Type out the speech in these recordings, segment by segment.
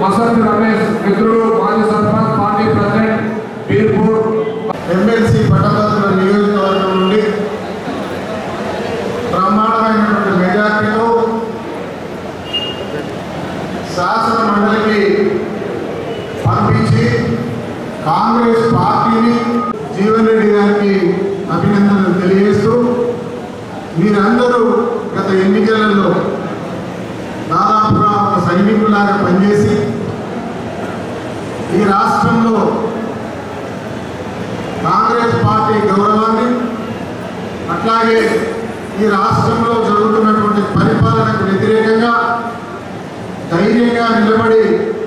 వసంత్ రమేష్ మిత్రుడు మాజీ sarpanch party president Beerpur MLC పట్టభద్రుల నియోజకవర్గం నుండి బ్రహ్మాండమైనటువంటి మెజార్టీతో శాసన మండలికి పంపించి కాంగ్రెస్ పార్టీని జీవన్ రెడ్డి గారికి అభినందనలు తెలియజేస్తూ మీరందరూ గత ఎన్నికలలో దాదాపుగా ఒక సైనికులాగా పనిచేసి ఈ రాష్ట్రంలో కాంగ్రెస్ పార్టీ గౌరవాన్ని అట్లాగే ఈ రాష్ట్రంలో జరుగుతున్నటువంటి పరిపాలనకు వ్యతిరేకంగా ధైర్యంగా నిలబడి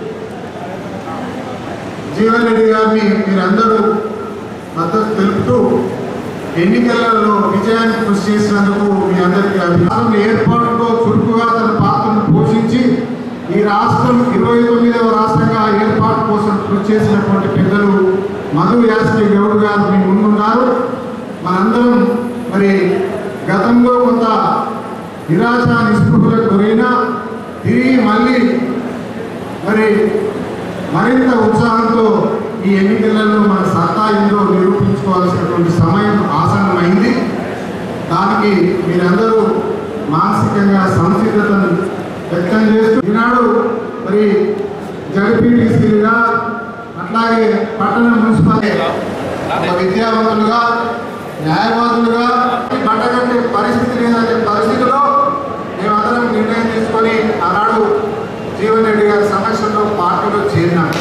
జీవన్ రెడ్డి గారిని మీరందరూ మద్దతు తెలుపుతూ ఎన్నికలలో విజయానికి కృషి చేసినందుకు మీ అందరికీ అభినందనలు ఏర్పాటులో చురుకుగా తన పాత్రను పోషించి ఈ రాష్ట్రం ఇరవై తొమ్మిదవ రాష్ట్రంగా ఏర్పాటు కోసం కృషి చేసినటువంటి పెద్దలు మధు యాస్కి గౌడ్ గారు మీ ముందున్నారు మనందరం మరి గతంలో కొంత నిరాశ నిస్పృహలకు గురైనా తిరిగి మళ్ళీ మరి మరింత ఉత్సాహంతో ఈ ఎన్నికలలో మన సత్తా ఏందో నిరూపించుకోవాల్సినటువంటి సమయం ఆసన్నమైంది దానికి మీరందరూ మానసికంగా సంసిద్ధతను వ్యక్తం చేస్తూ ఈనాడు మరి జడ్పీటీసీలుగా అట్లాగే పట్టణ మున్సిపాలిటీ ఒక విద్యావంతులుగా న్యాయవాదులుగా పట్టగట్టే పరిస్థితి లేదనే పరిస్థితిలో మేమందరం నిర్ణయం తీసుకొని ఆనాడు జీవన్ రెడ్డి గారి సమక్షంలో పార్టీలో చేరినాం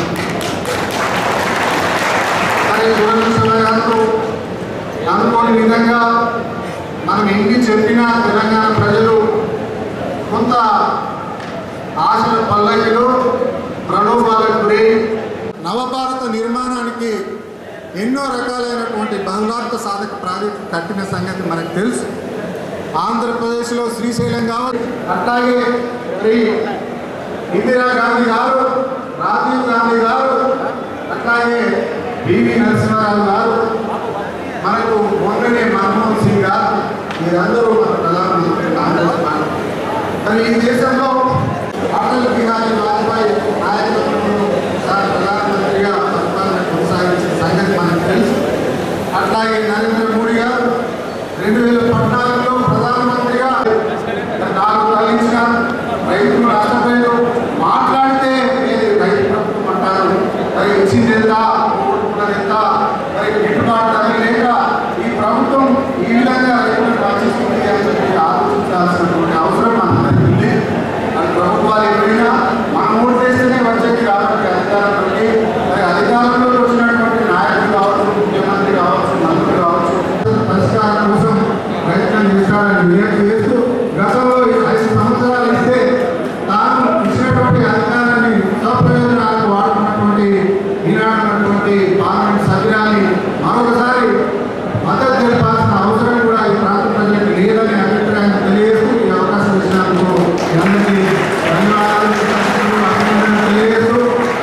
మరి దురదృష్టంగా గారు అనుకోని విధంగా మనం ఎన్ని చెప్పినా తెలంగాణ ప్రజలు కొంత ఆశల పల్లకిలో ప్రలోభాలకు గురై నవభారత నిర్మాణానికి ఎన్నో రకాలైనటువంటి బహుళార్థ సాధక ప్రాజెక్టు కట్టిన సంగతి మనకు తెలుసు ఆంధ్రప్రదేశ్లో శ్రీశైలం కావచ్చు అట్లాగే మరి ఇందిరాగాంధీ గారు రాజీవ్ గాంధీ గారు అట్లాగే పివి నరసింహారావు గారు మనకు మొన్ననే మన్మోహన్ సింగ్ గారు మీరందరూ మన ప్రధానమంత్రి కాంగ్రెస్ పార్టీ మరి ఈ దేశంలో అటల్ బిహారీ వాజ్పేయి నాయకత్వంలో సార్ ప్రధానమంత్రిగా పరిపాలన కొనసాగించిన సంగతి మనకు తెలుసు అట్లాగే నరేంద్ర మోడీ గారు రెండు వేల పద్నాలుగులో ప్రధానమంత్రిగా నాలుగు తరలించిన రైతులు నష్టపోయారు మాట్లాడితే ఏది రైతు ప్రభుత్వం అంటారు మరి ఇచ్చింది ఎంత ఓడుకున్నది ఎంత మరి గిట్టుబాటు ధర లేక ఈ ప్రభుత్వం ఈ విధంగా రైతులకు రక్షిస్తుంది అని చెప్పి ఆలోచించాల్సినటువంటి అవసరం మనందరికీ ఉంది మరి ప్రభుత్వాలు ఎప్పుడైనా మనం ఓటు చేస్తేనే వచ్చేది కాబట్టి అధికారంలోకి మరి అధికారంలో వచ్చినటువంటి నాయకులు కావచ్చు ముఖ్యమంత్రి కావచ్చు మంత్రులు కావచ్చు పరిష్కారం కోసం ప్రయత్నం చేస్తారని విజ్ఞప్తి చేస్తూ గతంలో ఈ ఐదు సంవత్సరాలు ఇస్తే తాను ఇచ్చినటువంటి అధికారాన్ని స్వప్రయోజనాలకు వాడుకున్నటువంటి ఈనాడున్నటువంటి పార్లమెంట్ సభ్యురాన్ని మరొకసారి మద్దతు తెలిపాల్సిన అవసరం కూడా ఈ ప్రాంత ప్రజలకు లేదని అభిప్రాయం తెలియజేస్తూ ఈ అవకాశం ఇచ్చినందుకు మీ అందరికీ ధన్యవాదాలు అభినందనలు తెలియజేస్తూ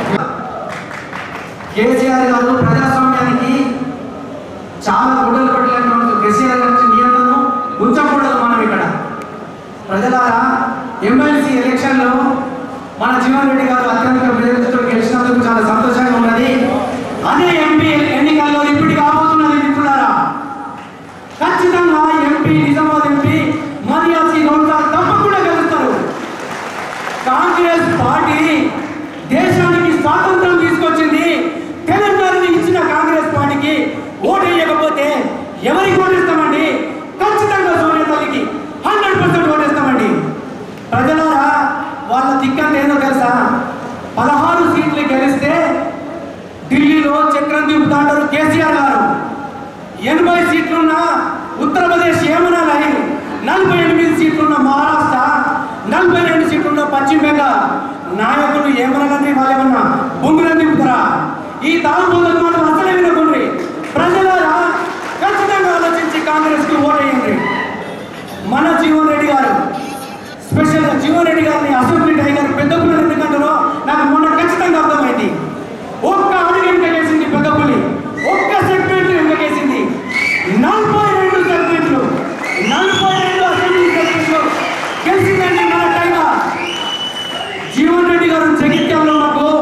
కేసీఆర్ గారు ప్రజాస్వామ్యానికి చాలా గుడ్డలు పట్టినటువంటి కేసీఆర్ గారి నియంత్రణ ఉంచకూడదు మనం ఇక్కడ ప్రజలారా ఎమ్మెల్సీ ఎలక్షన్లో మన జీవన్ రెడ్డి గారు అత్యధిక మెజారిటీతో గెలిచినందుకు చాలా సంతోషంగా ఉన్నది అదే ఎంపీ ఎన్నికల్లో ఇప్పుడు కాబోతున్నది మిత్రులారా ఖచ్చితంగా ఎంపీ నిజామాబాద్ ఎంపీ మరియాసి గౌడ్ గారు తప్పకుండా గెలుస్తారు కాంగ్రెస్ పార్టీ దేశానికి స్వాతంత్రం తీసుకొచ్చింది తెలంగాణని ఇచ్చిన కాంగ్రెస్ పార్టీకి ఓటు వేయకపోతే ఎవరికి ఓటేస్తామండి ఖచ్చితంగా సోనియా తల్లికి హండ్రెడ్ పర్సెంట్ ఓటేస్తామండి ప్రజలారా వాళ్ళ దిక్కంత ఏదో తెలుసా పదహారు సీట్లు గెలిస్తే ఢిల్లీలో చక్రం తిప్పుతాంటారు కేసీఆర్ గారు ఎనభై సీట్లున్న ఉత్తరప్రదేశ్ ఏమన్నా లైన్ నలభై ఎనిమిది సీట్లున్న మహారాష్ట్ర నలభై రెండు సీట్లున్న పశ్చిమ బెంగాల్ నాయకులు ఏమనగండి వాళ్ళేమన్నా బొంగులు తిప్పుతారా ఈ తాగుబోతులు మాత్రం అసలే వినకుండ్రి ప్రజలారా ఖచ్చితంగా ఆలోచించి కాంగ్రెస్ కి ఓటేయండి మన జీవన్ రెడ్డి గారు స్పెషల్గా జీవన్ రెడ్డి గారిని అసెంబ్లీ టైగర్ పెద్ద పుల్లలు ఎందుకంటారో నాకు మొన్న ఖచ్చితంగా అర్థమైంది ఒక్క అడుగు వెనుకకేసింది పెద్ద పులి ఒక్క సెగ్మెంట్ వెనుకకేసింది నలభై రెండు సెగ్మెంట్లు నలభై రెండు అసెంబ్లీ సెగ్మెంట్లు గెలిచిందండి మన టైగర్ జీవన్ రెడ్డి గారు జగిత్యంలో నాకు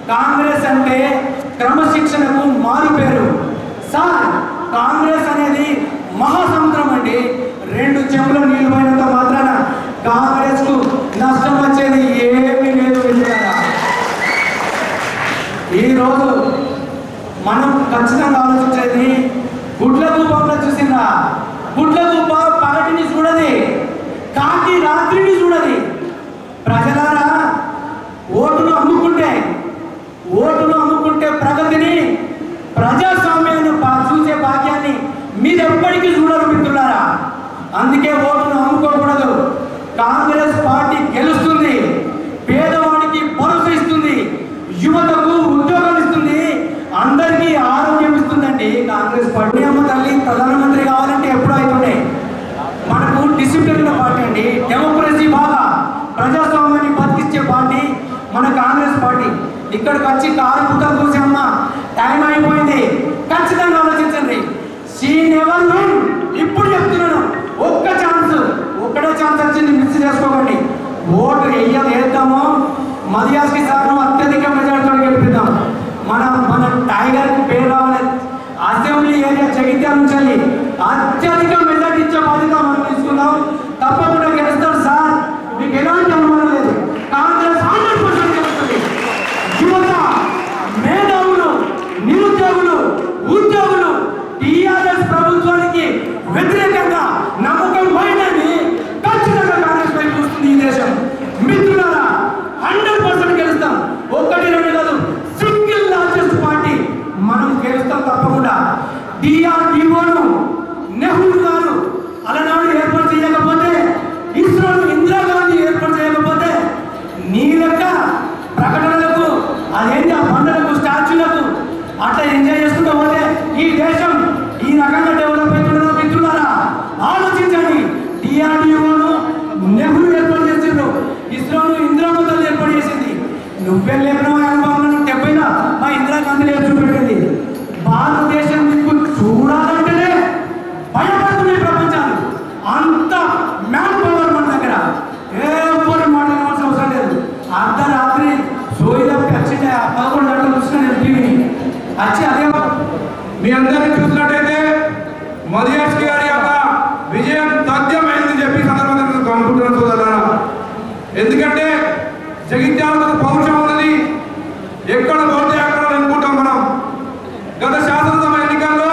కాంగ్రెస్ అంటే క్రమశిక్షణకు మారు పేరు సార్ కాంగ్రెస్ అనేది మహాసముద్రం అండి రెండు చెంబుల నీళ్ళు పోయినంత మాత్రాన కాంగ్రెస్ కు నష్టం వచ్చేది ఏమీ లేదు వెళ్ళారా ఈరోజు మనం ఖచ్చితంగా ఆలోచించేది గుడ్ల గుప్పంలో చూసిందా గుడ్ల గుప్ప పగటిని చూడది కాకి రాత్రిని చూడది ప్రజలారా ఓటును అమ్ముకుంటే ఓటును అమ్ముకుంటే ప్రగతిని ప్రజాస్వామ్యాన్ని బా- చూసే భాగ్యాన్ని మీరు ఎప్పటికీ చూడరు మిత్రులారా అందుకే ఓటును అమ్ముకోకూడదు కాంగ్రెస్ పార్టీ గెలుస్తుంది పేదవాడికి భరోసా ఇస్తుంది యువతకు ఉద్యోగం ఇస్తుంది అందరికీ ఆరోగ్యం ఇస్తుందండి కాంగ్రెస్ పార్టీ అమ్మ తల్లి ప్రధానమంత్రి కావాలంటే ఎప్పుడు అవుతుండే మనకు డిసిప్లిన్ పార్టీ అండి డెమోక్రసీ బాగా ప్రజాస్వామ్యాన్ని బతికిచ్చే పార్టీ మన కాంగ్రెస్ పార్టీ ఇక్కడికి వచ్చి కారు పుట్టలు చూసి అమ్మ టైం అయిపోయింది ఖచ్చితంగా ఆలోచించండి సీ నెవర్ విన్ ఇప్పుడు చెప్తున్నాను ఒక్క ఛాన్స్ ఒక్కడే ఛాన్స్ వచ్చింది మిస్ చేసుకోకండి ఓటు వెయ్యాలి వేద్దాము మదియాస్కి సార్ను అత్యధిక మెజార్టీతో గెలిపిద్దాం మన మన టైగర్ పేరు రావాలి అసెంబ్లీ ఏరియా జగిత్యాల నుంచి వెళ్ళి అత్యధిక మెజార్టీ ఇచ్చే బాధ్యత మనం తీసుకుందాం తప్పకుండా గెలుస్తాం సార్ మీకు ఎలాంటి అనుమానం లేదు కాంగ్రెస్ హండ్రెడ్ పర్సెంట్ గెలుస్తుంది యువత మేధావులు నిరుద్యోగులు ఉద్యోగులు టీఆర్ఎస్ ప్రభుత్వానికి వ్యతిరేకంగా నమ్మకం పోయిందని ఖచ్చితంగా కాంగ్రెస్ వైపు చూస్తుంది ఈ దేశం మిత్రులారా హండ్రెడ్ పర్సెంట్ గెలుస్తాం ఒక్కటి రెండు కాదు సింగిల్ లార్జెస్ట్ పార్టీ మనం గెలుస్తాం తప్పకుండా డిఆర్డిఓను నెహ్రూ గారు అలనాడు ఏర్పాటు చేయకపోతే ఇస్రోను ఇందిరాగాంధీ ఏర్పాటు చేయకపోతే నీ లెక్క ప్రకటనలకు అదేంటి ఆ పండుగలకు స్టాచ్యూలకు అట్లా ఎంజాయ్ చేసుకుంటూ పోతే ఈ దేశం ఈ రకంగా డెవలప్ అవుతుందో మిత్రులారా ఆలోచించండి డిఆర్డిఓను నెహ్రూ ఏర్పాటు చేసిండు ఇస్రోను ఇందిరాగాంధీ ఏర్పాటు చేసింది నువ్వే లేపిన అనుభవంలో డెబ్బైనా మా ఇందిరాగాంధీ నేర్చు పెట్టింది భారతదేశం దిక్కు చూడాలంటేనే భయపడుతున్నాయి ప్రపంచాలు అంత మ్యాన్ పవర్ మన దగ్గర ఎవరు మాట్లాడవలసిన అవసరం లేదు అర్ధరాత్రి సోయి తప్పి వచ్చి పదకొండు గంటలు చూసిన నేను టీవీని వచ్చి అదే మీ అందరినీ చూసినట్టయితే మదియాస్కి గారి యొక్క విజయం తథ్యమైందని చెప్పి ఈ సందర్భంగా నేను అనుకుంటున్నాను సోదరులారా ఎందుకంటే జగిత్యాలకు పౌరుషం ఉన్నది ఎక్కడ పోతే అక్కడ అనుకుంటాం మనం గత శాసనసభ ఎన్నికల్లో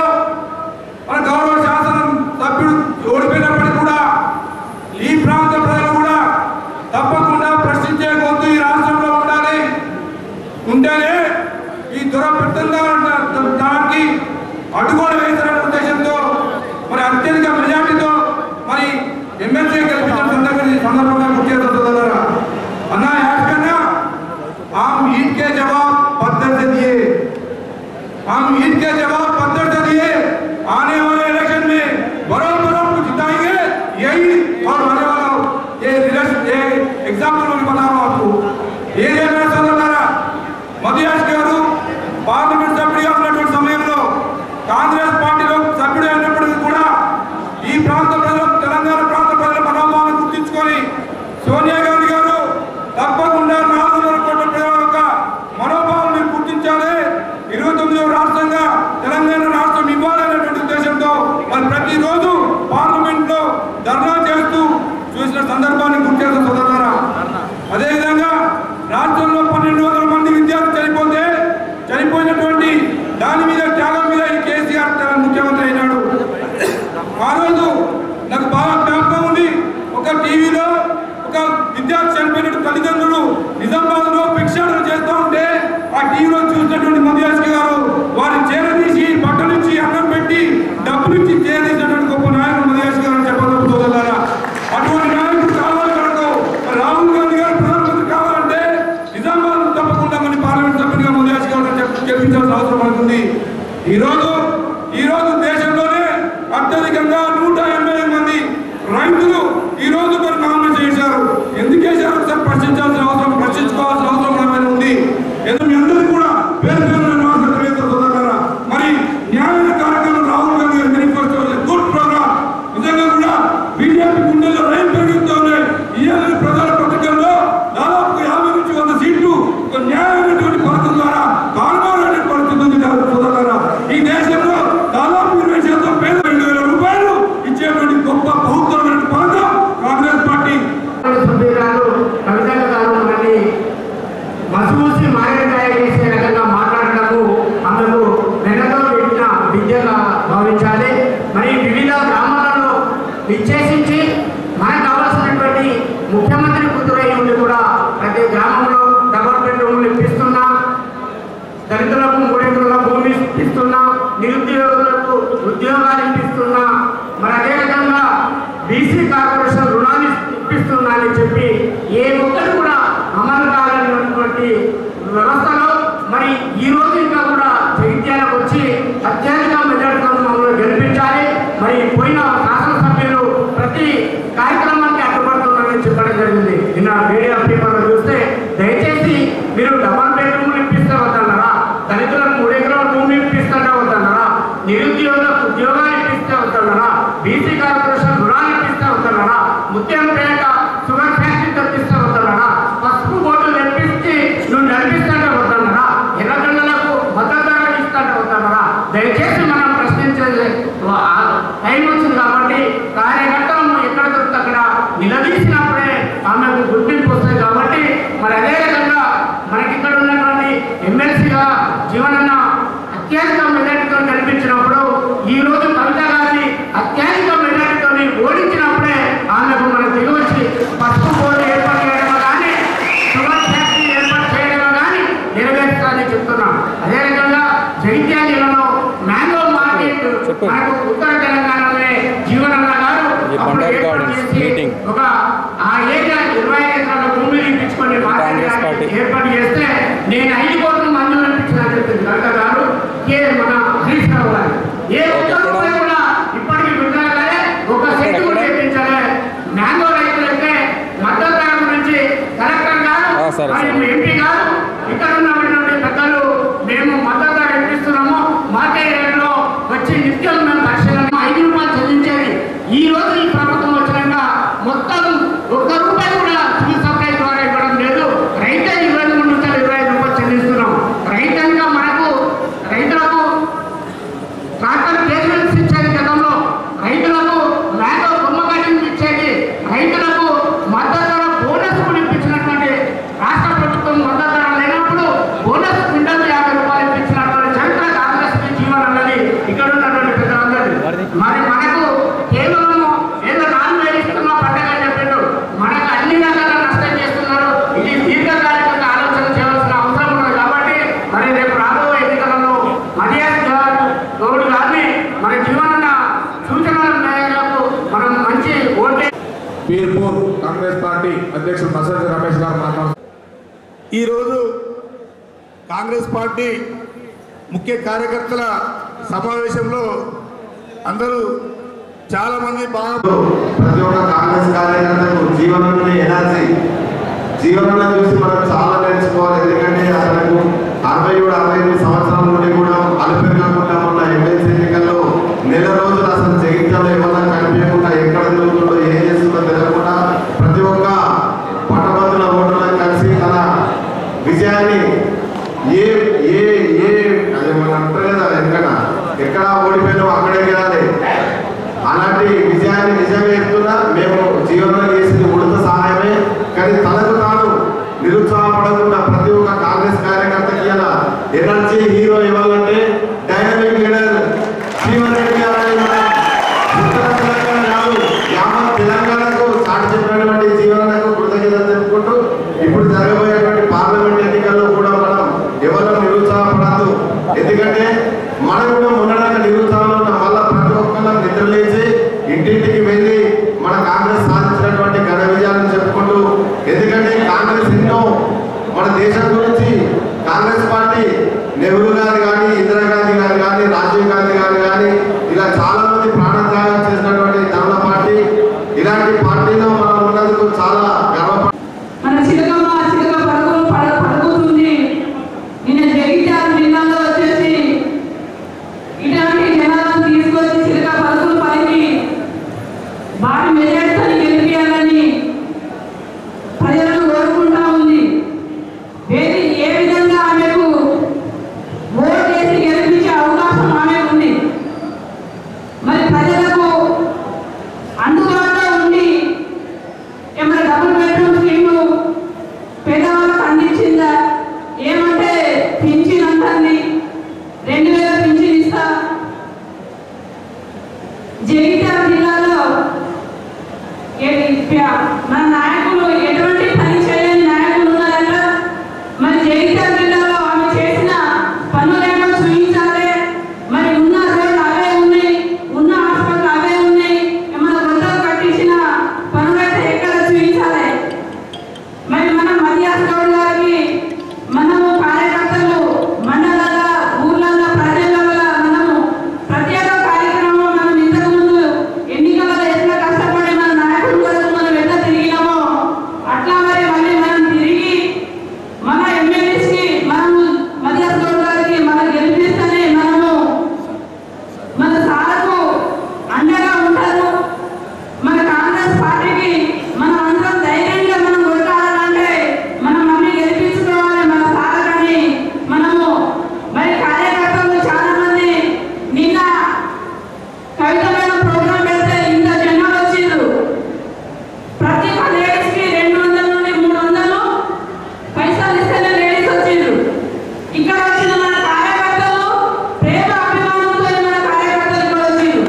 మన గౌరవ శాసన సభ్యుడు ఓడిపోయినప్పటికీ కూడా ఈ ప్రాంత ప్రజలు కూడా తప్పకుండా ప్రశ్నించే గొంతు ఈ రాష్ట్రంలో ఉండాలి ఉంటేనే ఈ దురపెట్టంగా దానికి అడ్డుగోడ వేస్తారనే ఉద్దేశంతో మరి అత్యధిక మెజార్టీతో మరి ఎమ్మెల్సీ గెలిపించిన సందర్భంగా ఈ సందర్భంగా గుర్తు చేస్తున్నారు అన్న యాజ్ కన్నా గారు కవితక్క గారు మళ్ళీ మసూసి మారేడుకాయ చేసే రకంగా మాట్లాడటము అందుకు వెనక పెట్టిన విద్యగా భావించాలి మరి వివిధ గ్రామాలలో విచ్చేసించి మనకు కావాల్సినటువంటి ముఖ్యమంత్రి కూతురై ఉండి కూడా ప్రతి గ్రామంలో డబల్ బెడ్రూమ్లు ఇప్పిస్తున్నాం దళితులకు మూడెకరాల భూమి ఇస్తున్నా నిరుద్యోగులకు ఉద్యోగాలు ఇప్పిస్తున్నా మరి అదే విధంగా బీసీ కార్పొరేషన్ రుణాలు ఇప్పిస్తున్నా అని చెప్పి ఏ ఒక్కరు కూడా అమలు కాలేనటువంటి వ్యవస్థలో మరి ఈ రోజు ఇంకా కూడా జగిత్యాలకు వచ్చి అత్యధిక మెజార్టీతో మమ్మల్ని గెలిపించాలి మరి పోయిన శాసనసభ్యులు ప్రతి కార్యక్రమానికి అడ్డుపడుతున్నారని చెప్పడం జరిగింది నిన్న మీడియా పేపర్లో చూస్తే దయచేసి మీరు డబల్ బెడ్రూమ్లు ఇప్పిస్తే వద్దన్నారా దళితులకు మూడు ఎకరాల భూమి ఇప్పిస్తుంటే వద్దన్నారా నిరుద్యోగులకు ఉద్యోగాలు ఇప్పిస్తే వద్దన్నారా బీసీ కార్పొరేషన్ రుణాలు ఇప్పిస్తే వద్దన్నారా ముత్యంపేట షుగర్ ఫ్యాక్టరీ తెప్పిస్తే వద్దన్నారా పసుపు బోర్డు తెప్పించి నువ్వు నడిపిస్తుంటే వద్దన్నారా ఎర్రగండలకు మద్దతు ధరలు ఇస్తుంటే వద్దన్నారా దయచేసి మనం ప్రశ్నించేది ఆ టైం వచ్చింది కాబట్టి కార్యకర్తలను ఎక్కడ దొరికితే అక్కడ నిలదీసినప్పుడే ఆమెకు గుర్తింపు వస్తుంది కాబట్టి మరి అదే విధంగా మనకి ఇక్కడ ఉన్నటువంటి ఎమ్మెల్సీగా జీవనన్న అత్యధిక మెజార్టీతో కనిపించినప్పుడు ఈ రోజు కవిత గారిని అత్యధిక మెజార్టీతో ఓడించినప్పుడే ఆమెకు మనం దిగవచ్చి పసుపు బోర్డు ఏర్పాటు చేయడమో కానీ షుగర్ ఫ్యాక్టరీ ఏర్పాటు చేయడమో కానీ నెరవేర్చాలని చెప్తున్నాం అదే విధంగా జగిత్యాల జిల్లాలో మ్యాంగో మార్కెట్ చెప్పు. మనకు ఉత్తర తెలంగాణలోనే జీవనన్న గారు ఈ అప్పుడు బండారు ఏర్పాటు గార్డెన్స్ చేసి మీటింగ్. ఒక ఆ ఏరియా ఇరవై ఐదు ఎకరాల భూమిని ఇప్పించుకొని కాంగ్రెస్ పార్టీ. ఏర్పాటు చేస్తే నేను ఐదు కోట్లు మంజూరు ఇప్పించిన చెప్పింది కవిత గారు కే మన హరీష్ రావు గారు ఏ ఒక్క ఎక్కడ? రూపాయి కూడా ఇప్పటికీ విడుదల కాలే ఒక సెంటు కూడా ఎక్కడ? ఇప్పించలే మ్యాంగో రైతులైతే మద్దతు ధర గురించి కలెక్టర్ గారు ఆ, సరే, మరియు సరే. ఎంపీ గారు ఇక్కడ ఉన్నటువంటి పెద్దలు మేము మద్దతు ధర ఇప్పిస్తున్నాము మార్కెట్ రేట్లో వచ్చి నిత్యం మేము పరిశీలన ఐదు రూపాయలు చెల్లించేది ఈ రోజు ఈ ప్రభుత్వం వచ్చినాక మొత్తం ఒక్క రూపాయి కూడా సివిల్ సప్లై ద్వారా ఇవ్వడం లేదు రైతే ఇరవై మూడు నుంచి ఇరవై ఐదు రూపాయలు చెల్లిస్తున్నాం రైతంగా మనకు రైతులకు ట్రాక్టర్ కేసులు ఇచ్చేది గతంలో రైతులకు మ్యాంగో కొమ్మ కటింగ్ ఇచ్చేది రైతులకు మద్దతు ధర బోనస్ కూడా ఇప్పించినటువంటి రాష్ట్ర ప్రభుత్వం మద్దతు ధర లేనప్పుడు బోనస్ క్వింటల్ యాభై రూపాయలు ఇప్పించినటువంటి చరిత్ర కాంగ్రెస్ కి జీవన్ అన్నది ఇక్కడ ఉన్నటువంటి పెద్దలందరిది మరి మనకు కేవలం ఏదో నాలుగు వేలు ఇస్తున్నా పంటగా చెప్పిండు మనకు అన్ని రకాల నష్టం చేస్తున్నారు ఇది దీర్ఘకాలికంగా ఆలోచన చేయవలసిన అవసరం ఉన్నది కాబట్టి మరి రేపు రాబోయే ఎన్నికలలో మర్యాద గారు గౌడ్ గారిని మన జీవన సూచనల మేరకు మనం మంచి ఓటే పీర్పూర్ కాంగ్రెస్ పార్టీ అధ్యక్షుడు మసరతి రమేష్ గారు మాట్లాడుతున్నారు ఈరోజు కాంగ్రెస్ పార్టీ ముఖ్య కార్యకర్తల సమావేశంలో అందరూ చాలామంది బాగా ప్రతి ఒక్క కాంగ్రెస్ కార్యకర్తకు జీవనంలోని ఎనర్జీ జీవనంలో చూసి మనం చాలా నేర్చుకోవాలి ఎందుకంటే అసలు అరవై ఏడు అరవై ఎనిమిది సంవత్సరాల నుండి కూడా అలుపెరగకుండా ఉన్న ఎమ్మెల్సీ ఎన్నికల్లో నెల రోజులు అసలు జగిత్యాలు ఏమన్నా కనిపించకుండా ఎక్కడ తిరుగుతుందో ఏం చేస్తుందో తెలియకుండా ప్రతి ఒక్క పట్టభద్రుల ఓటర్లను కలిసి తన విజయాన్ని ఏ ఏ ఏ అది మనం అంటారు కదా ఎందుకన్నా ఎక్కడ ఓడిపోయినా అక్కడే గెలాలి అలాంటి విజయాన్ని నిజమే చెప్తున్నా మేము జీవనంలో చేసింది ఉడత సహాయమే కానీ తనకు తాను నిరుత్సాహపడకుండా ప్రతి ఒక్క కాంగ్రెస్ కార్యకర్తకి ఇలా ఎనర్జీ హీరో ఇవ్వాలంటే డైనమిక్ లీడర్ జీవన్ రెడ్డి గారు అని మన ఉత్తర తెలంగాణ కాదు యావత్ తెలంగాణకు చాటి చెప్పినటువంటి జీవనకు కృతజ్ఞత తెలుపుకుంటూ ఇప్పుడు జరగబోయేటువంటి పార్లమెంట్ ఎన్నికల్లో కూడా మనం ఎవరు నిరుత్సాహపడద్దు ఎందుకంటే మనం కూడా మొన్నదాకా నిరుత్సాహంలో ఉన్న మళ్ళా ప్రతి ఒక్కళ్ళం నిద్ర లేచి ఇంటింటికి వెళ్ళి మన కాంగ్రెస్ సాధించినటువంటి ఘన విజయాలను చెప్పుకుంటూ ఎందుకంటే కాంగ్రెస్ ఎన్నో మన దేశం గురించి కాంగ్రెస్ పార్టీ నెహ్రూ గారు కానీ ఇందిరాగాంధీ గారు కానీ రాజీవ్ గాంధీ గారు కానీ ఇలా చాలా మంది ప్రాణత్యాగం చేసినటువంటి ధర్మ పార్టీ ఇలాంటి పార్టీలో మనం ఉన్నందుకు చాలా గర్వపడ మన చిలకమ్మ చిలక పడుకుని పడ పడుకుతుంది నిన్న జగిత్యాల జిల్లాలో వచ్చేసి ఇలాంటి జనాలను తీసుకొచ్చి చిలక పడుకుని పలికి వారి మెజార్టీని గెలిపించాలని ప్రజలను కోరుకుంటా ఉంది ఏది ఏ విధంగా ఆమెకు ఓటు వేసి గెలిపించే అవకాశం ఆమెకు ఉంది మరి ప్రజలకు అందుబాటులో ఉండి ఏమైనా డబ్బులు మదియాస్ గౌడ్ గారికి మనము కార్యకర్తలు మండలాల ఊర్లలో ప్రజలలో మనము ప్రత్యేక కార్యక్రమం మనం ఇంతకు ముందు ఎన్నికలలో ఎట్లా కష్టపడి మన నాయకుడి కొరకు మనం ఎట్లా తిరిగినామో అట్లా మరి మళ్ళీ మనం తిరిగి మన ఎమ్మెల్యేస్కి మనము మదియాస్ గౌడ్ గారికి మనం గెలిపిస్తేనే మనము మన సార్కు అండగా ఉంటారు మన కాంగ్రెస్ పార్టీకి మనం అందరం ధైర్యంగా మనం కొట్టాలంటే మనం మమ్మీ గెలిపించుకోవాలి మన సారని మనము మరి కార్యకర్తలు చాలా మంది నిన్న కవిత మేడం ప్రోగ్రాం పెడితే ఇంత జనాలు వచ్చిండ్రు ప్రతి లేడీస్ కి రెండు వందల నుండి మూడు వందలు పైసలు ఇస్తేనే లేడీస్ వచ్చిండ్రు ఇక్కడ వచ్చిన మన కార్యకర్తలు ప్రేమ అభిమానంతో మన కార్యకర్తలు ఇక్కడ వచ్చిండ్రు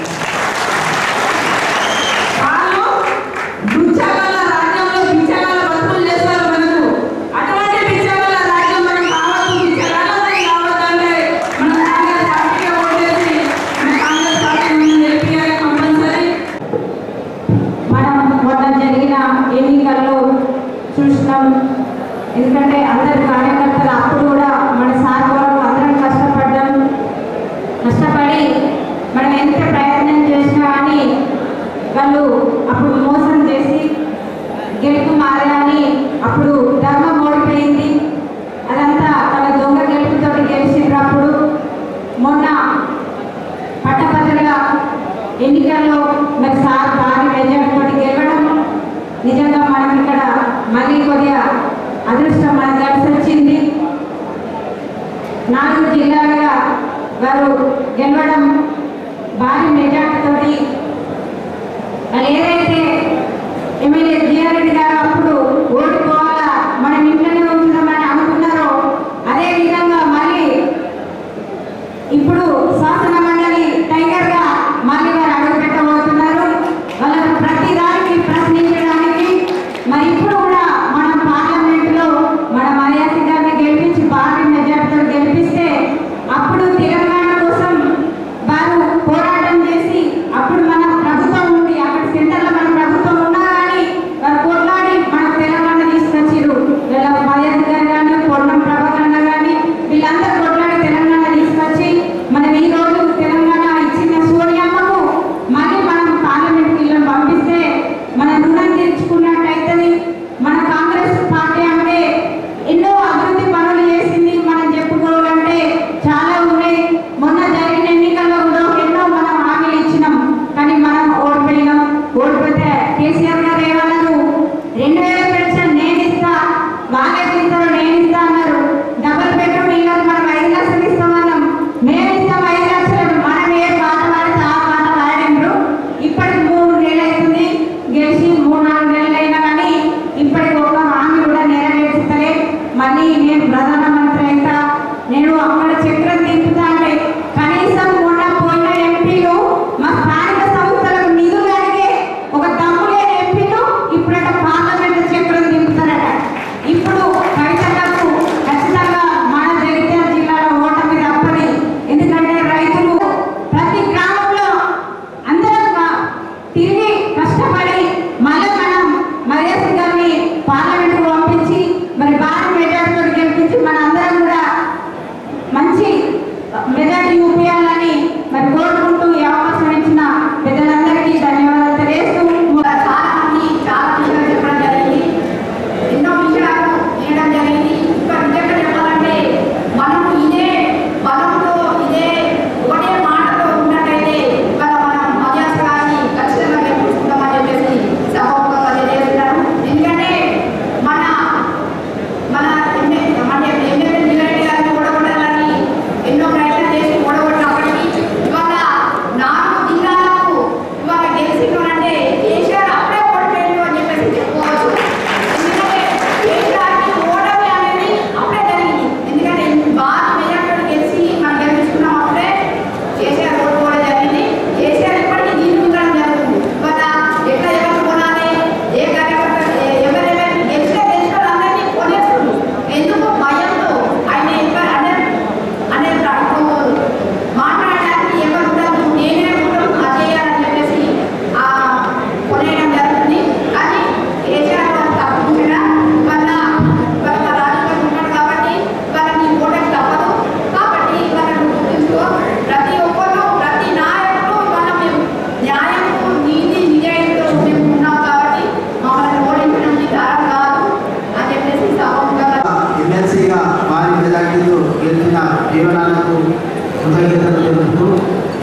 వాళ్ళు బిచ్చగాళ్ళ రాజ్యంలో బిచ్చగాళ్ళ బతుకులు చేస్తారు మనకు అటువంటి బిచ్చగాళ్ళ రాజ్యం మనం కావద్దు బిచ్చగాళ్ళని కావద్దంటే మన కాంగ్రెస్ పార్టీకి ఓటేసి మన కాంగ్రెస్ పార్టీని గెలిపియాలి కంపల్సరీ మనం మొన్న జరిగిన ఎన్నికల్లో చూసినాం ఎందుకంటే అందరు కార్యకర్తలు అప్పుడు కూడా మన సార్ కొరకు అందరం కష్టపడ్డాం కష్టపడి మనం ఎంత ప్రయత్నం చేసినా కానీ వాళ్ళు అప్పుడు మోసం చేసి గెలుపు మారని అప్పుడు ధర్మం ఓడిపోయింది అదంతా వాళ్ళ దొంగ గెలుపుతోటి గెలిచిండ్రు అప్పుడు మొన్న పట్టభద్రుల ఎన్నికల్లో మరి సార్ భారీ మెజార్టీతో గెలవడం నిజంగా మనం ఇక్కడ మళ్ళీ కొద్దిగా అదృష్టం మనకు కలిసి వచ్చింది నాలుగు జిల్లాలుగా వారు గెలవడం భారీ మెజార్టీతోటి మరి ఏదైతే ఎమ్మెల్యే జిఆర్రెడ్డి గారు అప్పుడు ఓడిపోవాలా మనం ఇంట్లోనే ఉంచుదామని అనుకున్నారో అదే విధంగా మళ్ళీ ఇప్పుడు శాసన మండలి టైగర్ గా మళ్ళీ వారు అడుగు పెట్టబోతున్నారు వాళ్ళకు ప్రతి దానికి ప్రశ్నించడానికి మరి ఇప్పుడు కూడా మనం పార్లమెంట్ లో మన మర్యాద గారిని గెలిపించి భారీ మెజార్టీతో గెలిపిస్తే అప్పుడు తెలంగాణ కోసం వారు పోరాటం చేసి అప్పుడు మన ప్రభుత్వం ఉంది అక్కడ సెంటర్ లో మన ప్రభుత్వం ఉన్నా కానీ వారు పోరాడి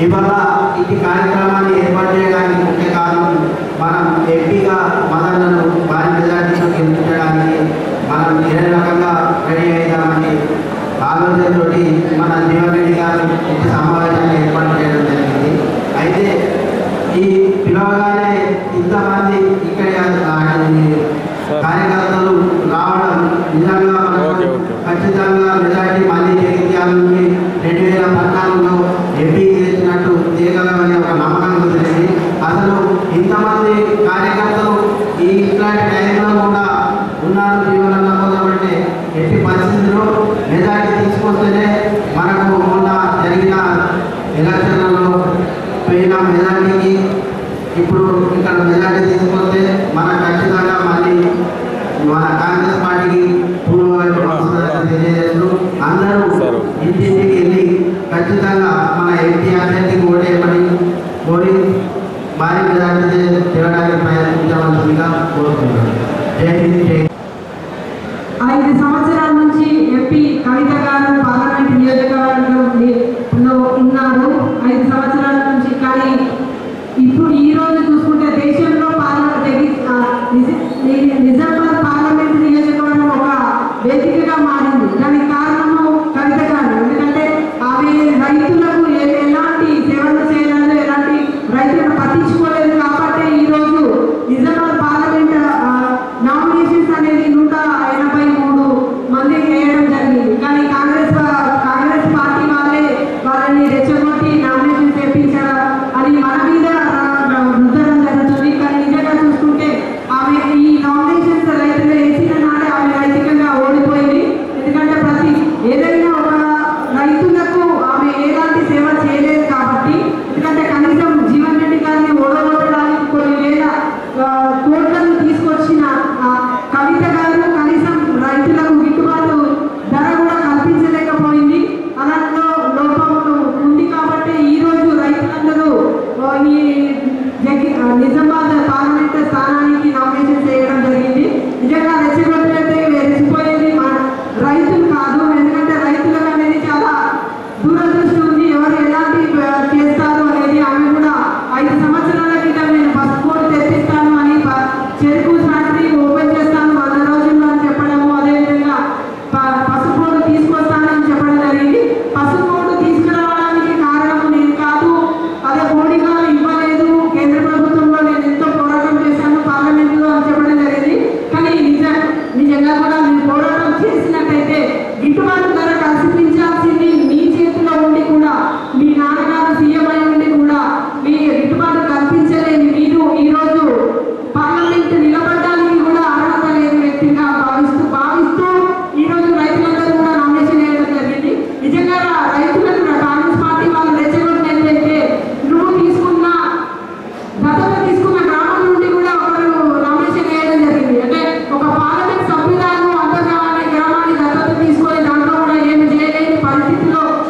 ఇవాళ ఇది కార్యక్రమాన్ని ఏర్పాటు చేయడానికి ముఖ్య కారణం మనం ఎంపీగా మదన్లను భారీ మెజార్టీతో గెలిపించడానికి మనం ఏ రకంగా రెడీ అవుతామని ఆలోచనతోటి మన జీవన్ రెడ్డి గారు ఇంటి సమావేశాన్ని ఏర్పాటు చేయడం జరిగింది అయితే ఈ పిలవగానే ఇంతమంది ఇక్కడ కార్యకర్తలు రావడం నిజంగా మనకు ఖచ్చితంగా మెజార్టీ మళ్ళీ జగిత్యాల నుండి రెండు వేల పద్నాలుగులో ఎంపీ చేసినట్టు చేయగలమని ఒక నమ్మకం కుదిరింది అసలు ఇంతమంది కార్యకర్తలు ఈ ఇట్లాంటి టైంలో కూడా ఉన్నారు జీవనంలో కోసమంటే ఎట్టి పరిస్థితుల్లో మెజార్టీ తీసుకొస్తేనే మనకు మొన్న జరిగిన ఎలక్షన్లలో పోయిన మెజార్టీకి ఇప్పుడు ఇక్కడ మెజార్టీ తీసుకొస్తే మన ఖచ్చితంగా మళ్ళీ మన కాంగ్రెస్ పార్టీకి పూర్వవైపు వస్తుందని తెలియజేస్తూ అందరూ ఇంటింటికి వెళ్ళి ఖచ్చితంగా మన ఎంపీ అభ్యర్థికి ఓటేయమని కోరి భారీ మెజార్టీ తేవడానికి ప్రయత్నించవలసిందిగా కోరుతున్నాను జై హింద్ జై ఐదు సంవత్సరాల నుంచి ఎంపీ కవిత గారు పార్లమెంట్ నియోజకవర్గంలో ఉన్నారు ఐదు సంవత్సరాల నుంచి కానీ ఇప్పుడు ఈ రోజు చూసుకుంటే దేశంలో పార్లమెంట్ నిజామాబాద్ పార్లమెంట్ నియోజకవర్గం ఒక వేదికగా మారింది దానికి కారణము కవిత గారు ఎందుకంటే ఆమె రైతులకు ఏ- ఎలాంటి సేవలు చేయలేదు ఎలాంటి రైతులను పట్టించుకోలేదు కాబట్టి ఈ రోజు నిజామాబాద్ పార్లమెంట్ నామినేషన్స్ అనేది నూట ఎనభై మూడు మంది వేయడం జరిగింది కానీ కాంగ్రెస్ వా- కాంగ్రెస్ పార్టీ వాళ్ళే వాళ్ళని రెచ్చగొట్టి నామినేషన్ చేపించారు అని మన మీద రా- రా- రుద్దడం జరుగుతుంది కానీ నిజంగా చూసుకుంటే ఆమె ఈ నామినేషన్స్ రైతులు వేసిన నాడే ఆమె రైతికంగా ఓడిపోయింది ఎందుకంటే ప్రతి ఏదైనా ఒక రైతులకు ఆమె ఎలాంటి సేవ చేయలేదు కాబట్టి ఎందుకంటే కనీసం జీవన్ రెడ్డి గారిని ఓడగొట్టడానికి కొన్ని వేల ఆ, కోట్లను తీసుకొచ్చిన ఆ, కవిత గారు కనీసం రైతులకు గిట్టుబాటు ధర కూడా కల్పించలేకపోయింది అలాంటిలో లోపం ఉంది కాబట్టి ఈ రోజు రైతులందరూ ఆ, ఈ జగి ఆ, నిజామాబాద్ పార్లమెంట్ స్థానానికి నామినేషన్ చేయడం జరిగింది నిజంగా రెచ్చగొట్టినట్టే రెచ్చిపోయేది మా రైతులు కాదు ఎందుకంటే రైతులకు అనేది చాలా దూరదృష్టి ఉంది ఎవరు ఎలాంటి ఆ, చేస్తారు అనేది ఆమె కూడా ఐదు సంవత్సరాల క్రితం నేను బస్ కోడ్ తెప్పిస్తాను అని ప- చెరుకు ఫ్యాక్టరీ ఓపెన్ చేస్తాను వంద రోజుల్లో అని చెప్పడము అదేవిధంగా ప- పసుపు కోడ్ తీసుకొస్తానని చెప్పడం జరిగింది పసుపు కోడ్ తీసుకురావడానికి కారణం నేను కాదు అదే మోడీ గారు ఇవ్వలేదు కేంద్ర ప్రభుత్వంలో నేను ఎంతో పోరాటం చేశాను పార్లమెంట్లో అని చెప్పడం జరిగింది కానీ నిజ నిజంగా కూడా మీరు పోరాటం చేసినట్టయితే గిట్టుబాటు ధర కల్పించాల్సింది మీ చేతిలో ఉండి కూడా మీ నాన్నగారు సీఎం అయి ఉండి కూడా మీ గిట్టుబాటు కల్పించలేని మీరు ఈరోజు పార్లమెంట్ నిలబడడానికి కూడా అర్హత లేని వ్యక్తిగా భావిస్తూ భావిస్తూ ఈ రోజు రైతులందరూ కూడా నామినేషన్ వేయడం జరిగింది నిజంగా రైతులకు కాంగ్రెస్ పార్టీ వాళ్ళు రెచ్చగొట్టినట్లయితే నువ్వు తీసుకున్న దత్తత తీసుకున్న గ్రామం నుండి కూడా ఒకరు నామినేషన్ వేయడం జరిగింది అంటే ఒక పార్లమెంట్ సభ్యురాలు అంతర్గా అనే గ్రామాన్ని దత్తత తీసుకొని దాంట్లో కూడా ఏమి చేయలేని పరిస్థితిలో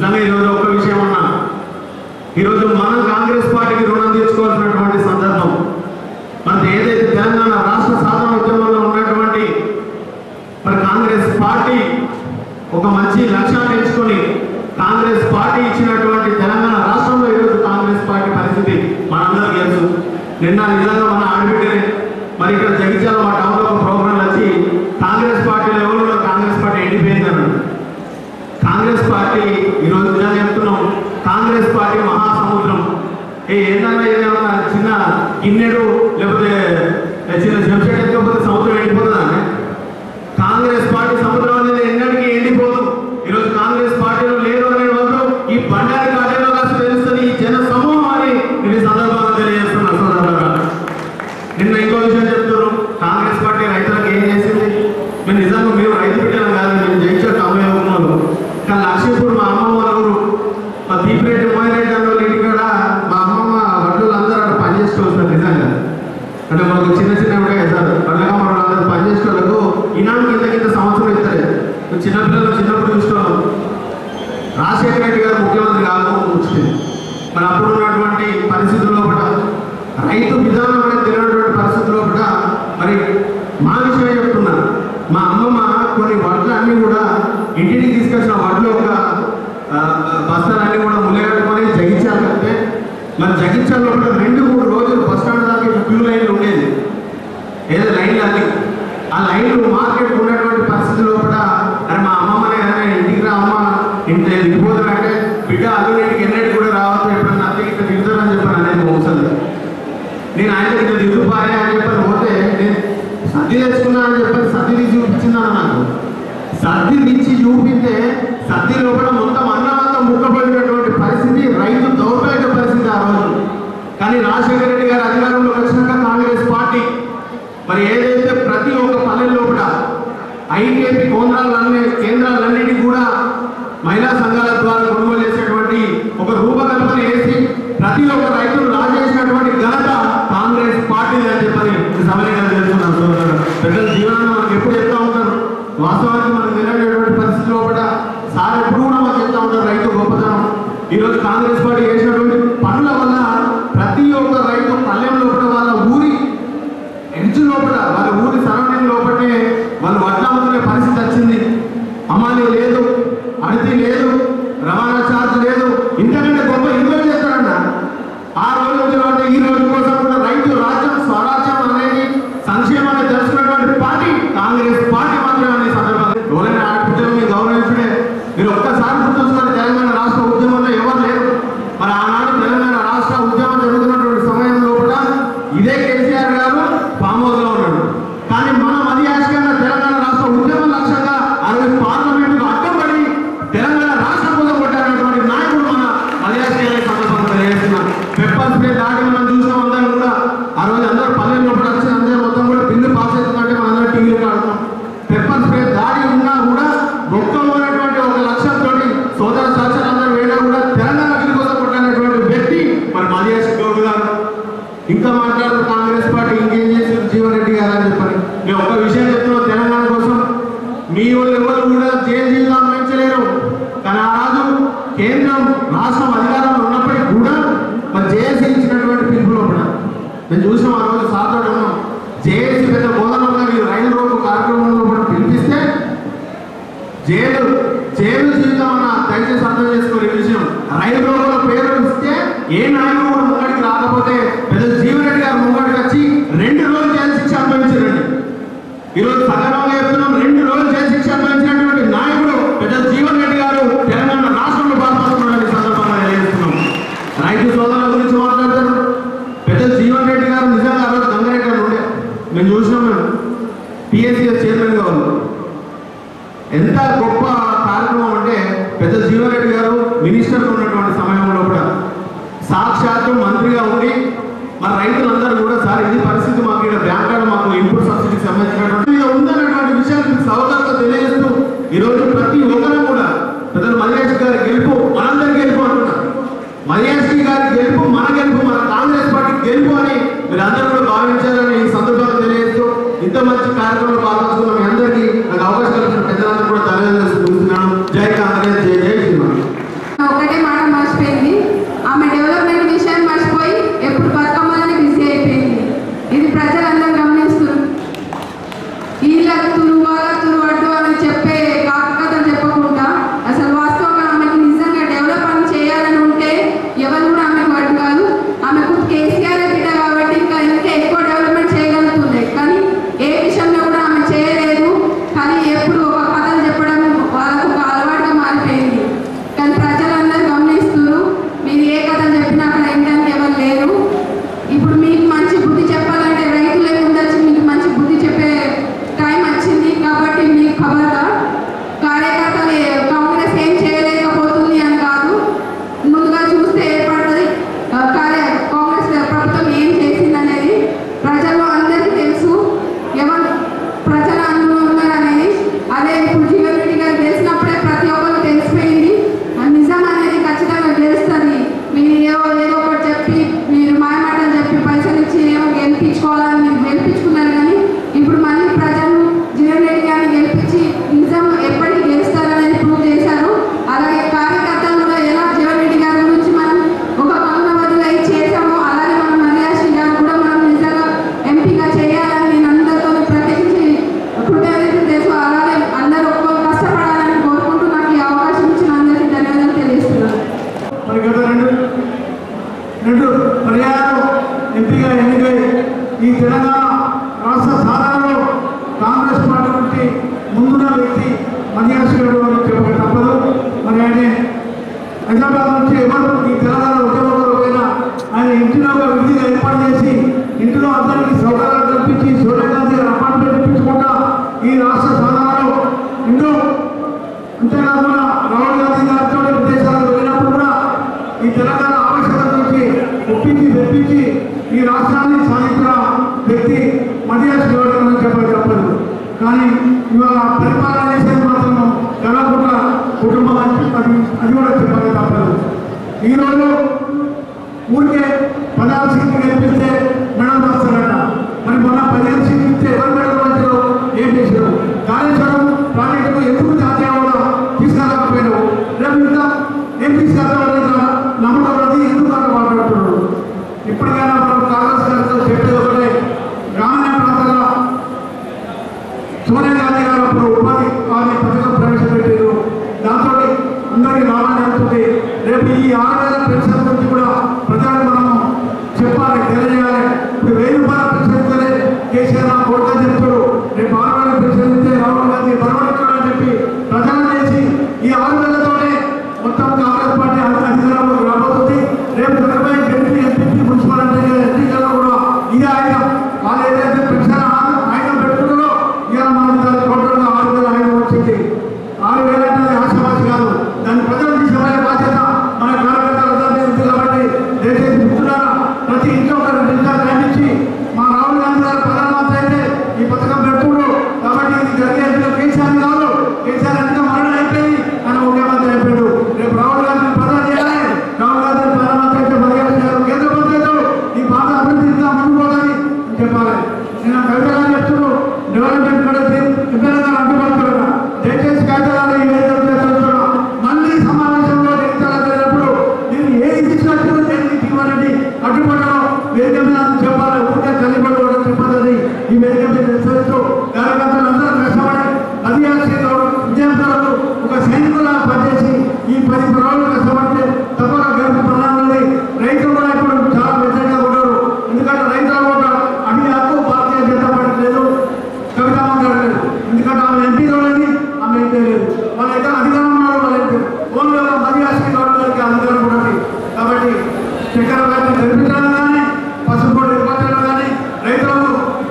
నిజంగా ఈరోజు ఒక విషయం అన్నా ఈరోజు మనం కాంగ్రెస్ పార్టీకి రుణం తీర్చుకోవాల్సినటువంటి సందర్భం మనది ఏదైతే తెలంగాణ రాష్ట్ర సాధన ఉద్యమంలో ఉన్నటువంటి మరి కాంగ్రెస్ పార్టీ ఒక మంచి లక్ష్యాన్ని ఎంచుకొని కాంగ్రెస్ పార్టీ ఇచ్చినటువంటి తెలంగాణ రాష్ట్రంలో ఈరోజు కాంగ్రెస్ పార్టీ పరిస్థితి మనందరికీ తెలుసు నిన్న నిజంగా మన ఆడబిడ్డనే మరి ఇక్కడ జగిత్యాల మా టౌన్లో ఒక ప్రోగ్రాం వచ్చి కాంగ్రెస్ పార్టీ లెవెల్లో కాంగ్రెస్ పార్టీ ఎండిపోయింది అన్నాడు కాంగ్రెస్ పార్టీ ఈరోజు నిజంగా చెప్తున్నాం కాంగ్రెస్ పార్టీ మహాసముద్రం ఏ ఏంటన్నా ఏదైనా చిన్న గిన్నెడు లేకపోతే చిన్న చెంచా ఎత్తుకపోతే సముద్రం ఎండిపోతుందా కాంగ్రెస్ పార్టీ సముద్రం అనేది ఎన్నటికీ ఎండిపోదు ఈరోజు కాంగ్రెస్ పార్టీలో లేరు అనే వాళ్ళు ఈ బండారి కార్యంలో కాస్త తెలుస్తుంది ఈ జన సమూహం అని నేను ఈ సందర్భంగా తెలియజేస్తున్నా సోదరులారా నిన్న ఇంకో విషయం చెప్తున్నారు కాంగ్రెస్ పార్టీ రైతులకు ఏం చేసింది మేము నిజంగా మేము రైతు బిడ్డలం కాదు మేము జయించారు తొంభై ఉన్నాము కానీ లక్ష్మీపూర్ మా అమ్మమ్మ వాళ్ళ ఊరు మా దీపిరెడ్డి మోయిరెడ్డి అన్న వాళ్ళ ఇంటికాడ మా అమ్మమ్మ వడ్లు అందరూ అక్కడ పనిచేసుకోవచ్చు నిజంగా అంటే మనకు చిన్న చిన్న ఉంటాయి సార్ పండగ మనం అందరూ పనిచేసుకోవాలకు ఈనాడు కింద కింద సంవత్సరం ఇస్తారు చిన్నపిల్లలు చిన్నప్పుడు చూసుకోవాలి రాజశేఖర రెడ్డి గారు ముఖ్యమంత్రి కాకపోతే వచ్చింది మరి అప్పుడు ఉన్నటువంటి పరిస్థితుల్లో కూడా రైతు విధానం అనేది తెలియనటువంటి పరిస్థితుల్లో కూడా మరి మా విషయం చెప్తున్నా మా అమ్మమ్మ కొన్ని వడ్లు అన్నీ కూడా ఇంటికి తీసుకొచ్చిన వడ్లు ఒక ఆ, బస్తాలన్నీ కూడా ముల్లెట్టుకొని జగించాలి అంటే మరి జగించాలో కూడా రెండు మూడు రోజులు బస్ స్టాండ్ దాకా ఇట్లా క్యూ లైన్లు ఉండేది ఏదో లైన్లు అన్ని ఆ లైన్లు మార్కెట్ ఉన్నటువంటి పరిస్థితుల్లో కూడా అరే మా అమ్మమ్మనే కదా నేను ఇంటికి రా అమ్మ ఇంటి దిగిపోతానంటే బిడ్డ అల్లు ఇంటికి ఎన్నటి కూడా రావచ్చు ఎప్పుడన్నా అత్తకి ఇట్లా దిగుతానని చెప్పాను అనేది మోసలు నేను ఆయన ఇట్లా దిగుపారే అని చెప్పని పోతే నేను సర్ది తెచ్చుకున్నా అని చెప్పని సర్ది తీసి చూపించిందా నాకు సర్ది తీసి చూపిస్తే సర్ది లోపల మొత్తం అన్నమంతా ముక్కబడినటువంటి పరిస్థితి రైతు దౌర్భాగ్య పరిస్థితి ఆ రోజు కానీ రాజశేఖర రెడ్డి గారు అధికారంలోకి వచ్చినాక కాంగ్రెస్ పార్టీ మరి ఏదైతే ప్రతి ఒక్క పల్లెల్లో కూడా ఐకేపీ కేంద్రాలన్నీ కేంద్రాలన్నిటి కూడా మహిళా సంఘాల ద్వారా కొనుగోలు చేసేటువంటి ఒక రూపకల్పన చేసి ప్రతి ఒక్క రైతును రాజేసినటువంటి ఘనత కాంగ్రెస్ పార్టీ అని చెప్పని ఈ సమయంగా తెలుసుకున్నాను సోదరులు. పెద్దల జీవనాన్ని మనకు ఎప్పుడు చెప్తా ఉంటారు వాస్తవానికి మనకు తెలియనటువంటి పరిస్థితిలో కూడా సార్ ఎప్పుడు కూడా మనకు చెప్తా ఉంటారు రైతు గొప్పతనం ఈరోజు కాంగ్రెస్ పార్టీ చేసినటువంటి పనుల వల్ల ప్రతి ఒక్క రైతు పల్లెంలో కూడా వాళ్ళ ఊరి ఎడ్జ్ లోపల వాళ్ళ ఊరి సరౌండింగ్ లోపలనే వాళ్ళు వడ్ల అమ్ముకునే పరిస్థితి వచ్చింది అమ్మాలి లేదు అడితి లేదు రవాణా ఛార్జ్ లేదు ఇంతకంటే గొప్ప ఇన్వెస్ట్ చేస్తాడన్న ఆ రోజు నుంచి ఈ రోజు కోసం కూడా రైతు రాజ్యం స్వరాజ్యం అనేది సంక్షేమాన్ని తెలుసుకున్నటువంటి పార్టీ కాంగ్రెస్ పార్టీ మాత్రమే ఈ సందర్భంగా ఎవరైనా ఆడపిల్లలు మీరు గౌరవించడే మీరు ఒక్కసారి గుర్తుంచుకోండి తెలంగాణ రాష్ట్ర ఉద్యమంలో ఎవరు లేరు మరి ఆనాడు తెలంగాణ రాష్ట్ర ఉద్యమం జరుగుతున్నటువంటి సమయంలో కూడా ఇదే కేసీఆర్ గారు ఫామ్ హౌస్ లో ఉన్నాడు కానీ మన మది ఆశకంగా తెలంగాణ రాష్ట్ర ఉద్యమం లక్ష్యంగా ఆ రోజు పార్లమెంట్ అడ్డం పడి తెలంగాణ రాష్ట్రం కోసం కొట్టినటువంటి నాయకుడు మన మది ఆశకంగా ఈ సందర్భంగా తెలియజేస్తున్నాం పెప్పర్ స్ప్రే దాడి మనం చూసిన అందరం కూడా ఆ రోజు అందరూ పల్లెల్లో కూడా వచ్చి అందరూ మొత్తం కూడా బిల్లు పాస్ అవుతుందంటే మనం అందరూ టీవీలో ఆడుతున్నాం పెప్పర్ స్ప్రే దాడి ఉన్నా కూడా మొత్తంలో ఉన్నటువంటి ఒక లక్ష్యంతో సోదర సహచరులందరూ వేయడం కూడా తెలంగాణ బిల్లు కోసం కొట్టినటువంటి వ్యక్తి మరి మదియాష్ గౌడ్ గారు ఇంకా మాట్లాడుతూ కాంగ్రెస్ పార్టీ ఇంకేం చేశారు జీవన్ రెడ్డి గారు అని చెప్పని మేము ఒక విషయం చెప్తున్నాం తెలంగాణ కోసం మీ వాళ్ళు ఎవరు కూడా జైలు జీవితం అనుభవించలేరు కానీ ఆ రాజు కేంద్రం రాష్ట్రం అధికారంలో ఉన్నప్పటికీ కూడా మరి జేఏసీ ఇచ్చినటువంటి పిలుపులో కూడా మేము చూసాం ఆ రోజు సాధన ఉన్నాం జేఏసీ పెద్ద బోధనంగా మీరు రైలు రోడ్డు కార్యక్రమంలో కూడా పిలిపిస్తే జైలు జైలు జీవితం అన్న దయచేసి అర్థం చేసుకోవాలి ఈ విషయం రైలు రోడ్ల పేరు ఇస్తే ఏ నాయకుడు కూడా ముంగడికి రాకపోతే పెద్ద జీవరెడ్డి గారు ముంగడికి వచ్చి రెండు రోజులు జైలు శిక్ష అనుభవించారండి ఈరోజు సగర్వంగా చెప్తున్నాం రెండు రోజులు జైలు శిక్ష అనుభవించినటువంటి నాయకుడు పెద్ద జీవన్ రెడ్డి గారు తెలంగాణ రాష్ట్రంలో బాధపడుతున్నారని ఈ సందర్భంగా తెలియజేస్తున్నాం రైతు సోదరుల గురించి మాట్లాడతారు పెద్ద జీవన్ రెడ్డి గారు నిజంగా ఆ రోజు గంగారెడ్డి గారు ఉండే మేము చూసినాం మేము పిఎస్సిఎస్ చైర్మన్ గా ఉన్నారు ఎంత గొప్ప కార్యక్రమం అంటే పెద్ద జీవరెడ్డి గారు మినిస్టర్ ఉన్నటువంటి సమయంలో కూడా సాక్షాత్తు మంత్రిగా ఉండి మన రైతులందరూ కూడా సార్ ఇది పరిస్థితి మాకు ఇక్కడ బ్యాంక్ మాకు ఇన్పుట్ సబ్సిడీకి సంబంధించినటువంటి మీద ఉందన్నటువంటి విషయాన్ని మీకు సౌకర్యంగా తెలియజేస్తూ ఈరోజు ప్రతి ఒక్కరు కూడా పెద్దలు మల్లేష్ గారి గెలుపు మనందరి గెలుపు అంటున్నారు మల్లేష్ గారి గెలుపు మన గెలుపు మన కాంగ్రెస్ పార్టీ గెలుపు అని మీరు అందరూ కూడా భావించాలని ఈ సందర్భంగా తెలియజేస్తూ ఇంత మంచి కార్యక్రమంలో పాల్గొంటున్న మీ అందరికీ నాకు అవకాశం కల్పించిన పెద్దలందరూ కూడా ధన్యవాదాలు తెలుసుకుంటున్నాను జై కాంగ్రెస్ జై జై శ్రీరామ్ హైదరాబాద్ నుంచి ఎవరు ఈ తెలంగాణ ఉద్యమంలో ఆయన ఇంటిలో ఒక విధిగా ఏర్పాటు చేసి ఇంటిలో అందరికీ సౌకర్యాలు కల్పించి సోనియా గాంధీ గారు అపార్ట్మెంట్ ఇప్పించుకుంటా ఈ రాష్ట్ర సాధనలో ఎన్నో అంతేకాకుండా రాహుల్ గాంధీ గారితో విదేశాలకు వెళ్ళినప్పుడు కూడా ఈ తెలంగాణ ఆవశ్యకత గురించి ఒప్పించి తెప్పించి ఈ రాష్ట్రాన్ని సాధించిన వ్యక్తి మధ్యాహ్న గౌరవం అని చెప్పాలి తప్పదు కానీ ఇవాళ పరిపాలన చేసేది మాత్రం కలగకుండా కుటుంబం అని అది అది కూడా చెప్పాలి తప్పదు ఈరోజు ఊరికే పదహారు సీట్లు గెలిపిస్తే మెడల్ వస్తారట మరి మొన్న పదిహేను సీట్లు ఇస్తే ఎవరు మెడల్ వచ్చారు ఏం చేశారు కాళేశ్వరం ప్రాజెక్టుకు ఎందుకు జాతీయ హోదా తీసుకురాకపోయారు రేపు ఇంకా ఏం తీసుకెళ్తామని నమ్మకం ఉన్నది ఎందుకు అలా మాట్లాడుతున్నారు ఇప్పటికైనా మనం కాంగ్రెస్ గారితో చెప్పేది ఒకటే గ్రామీణ ప్రాంతాల్లో సోనియా గాంధీ గారు అప్పుడు ఉపాధి హామీ పథకం ప్రవేశపెట్టారు దాంతో అందరికీ లాభాన్ని అవుతుంది రేపు ఈ ఆరు వేల పెన్షన్ గురించి కూడా ప్రజలకు మనం చెప్పాలి తెలియజేయాలి ఇప్పుడు వెయ్యి రూపాయల పెన్షన్ ఇస్తేనే కేసీఆర్ నా కోరిక చెప్తాడు రేపు ఆరు వేల పెన్షన్ ఇస్తే రాహుల్ గాంధీ బలపడుతాడని చెప్పి ప్రచారం చేసి ఈ ఆరు వేలతోనే మొత్తం కాంగ్రెస్ పార్టీ అధి- అధికారంలోకి రాబోతుంది రేపు జరగబోయే ఎంపీ ఎంపీ మున్సిపల్ ఎన్నికల్లో కూడా ఇదే ఆయన వాళ్ళు ఏదైతే పెన్షన్ ఆయన పెట్టుకున్నారో ఇవాళ మనకి దాని టోటల్గా ఆరు వేల ఐదు వచ్చింది ఆరు వేల అంటే ఆశావాసి కాదు దాన్ని ప్రజలు తీసుకునే బాధ్యత మన కార్యకర్తలందరినీ ఉంది కాబట్టి దయచేసి మిత్రులారా ప్రతి ఇంట్లో ఒక రెండు నిమిషాలు టైం ఇచ్చి మా రాహుల్ గాంధీ గారు ప్రధానమంత్రి అయితే ఈ పథకం పెట్టుకున్నారు కాబట్టి ఇది జరిగే ఎన్నిక కేసీఆర్ కాదు కేసీఆర్ ఎన్నిక మరణ అయిపోయి ఆయన ముఖ్యమంత్రి అయిపోయాడు రేపు రాహుల్ గాంధీ ప్రధాని చేయాలి రాహుల్ గాంధీ ప్రధానమంత్రి అయితే మర్యాద చేయాలి కేంద్ర మంత్రి అవుతాడు ఈ బాధ అభివృద్ధి ఇంకా ముందుకు పోతుంది అని చెప్పాలి నేను కవిత గారు చెప్తున్నాను డెవలప్మెంట్ కూడా ఇద్దరు గారు అడ్డుపడుతున్నా దయచేసి కవిత గారు ఈ వేదిక మీద చెప్తున్నా మళ్ళీ సమావేశంలో ఎన్నికలు జరిగినప్పుడు నేను ఏది ఇచ్చినట్టు దేనికి ఇవ్వాలని అడ్డుపడడం వేదిక మీద చెప్పాలి ఊరికే తల్లిపడడం చెప్పదని ఈ వేదిక మీద హెచ్చరిస్తూ కార్యకర్తలు అందరూ కష్టపడి అధికారులు విద్యార్థులకు ఒక సైనికులా పనిచేసి ఈ పది రోజులు కష్టపడితే తప్పక గెలుపు ప్రధానమంత్రి రైతులు కూడా ఇప్పుడు చాలా వ్యతిరేకంగా ఉన్నారు ఎందుకంటే రైతుల ఓటు అడిగే హక్కు భారతీయ జనతా పార్టీ లేదు కవితా మాట్లాడలేదు ఎందుకంటే ఆమె ఎంపీలో లేదు ఆమె ఎంపీ లేదు వాళ్ళ దగ్గర అధికారం ఉన్నారు వాళ్ళ ఎంపీ ఓన్లీ ఒక మధ్యాహ్న గవర్నమెంట్కి అధికారం ఉన్నది కాబట్టి చక్కెర వ్యాధి జరిపించడం కానీ పసుపు నిబంధనలు కానీ రైతులకు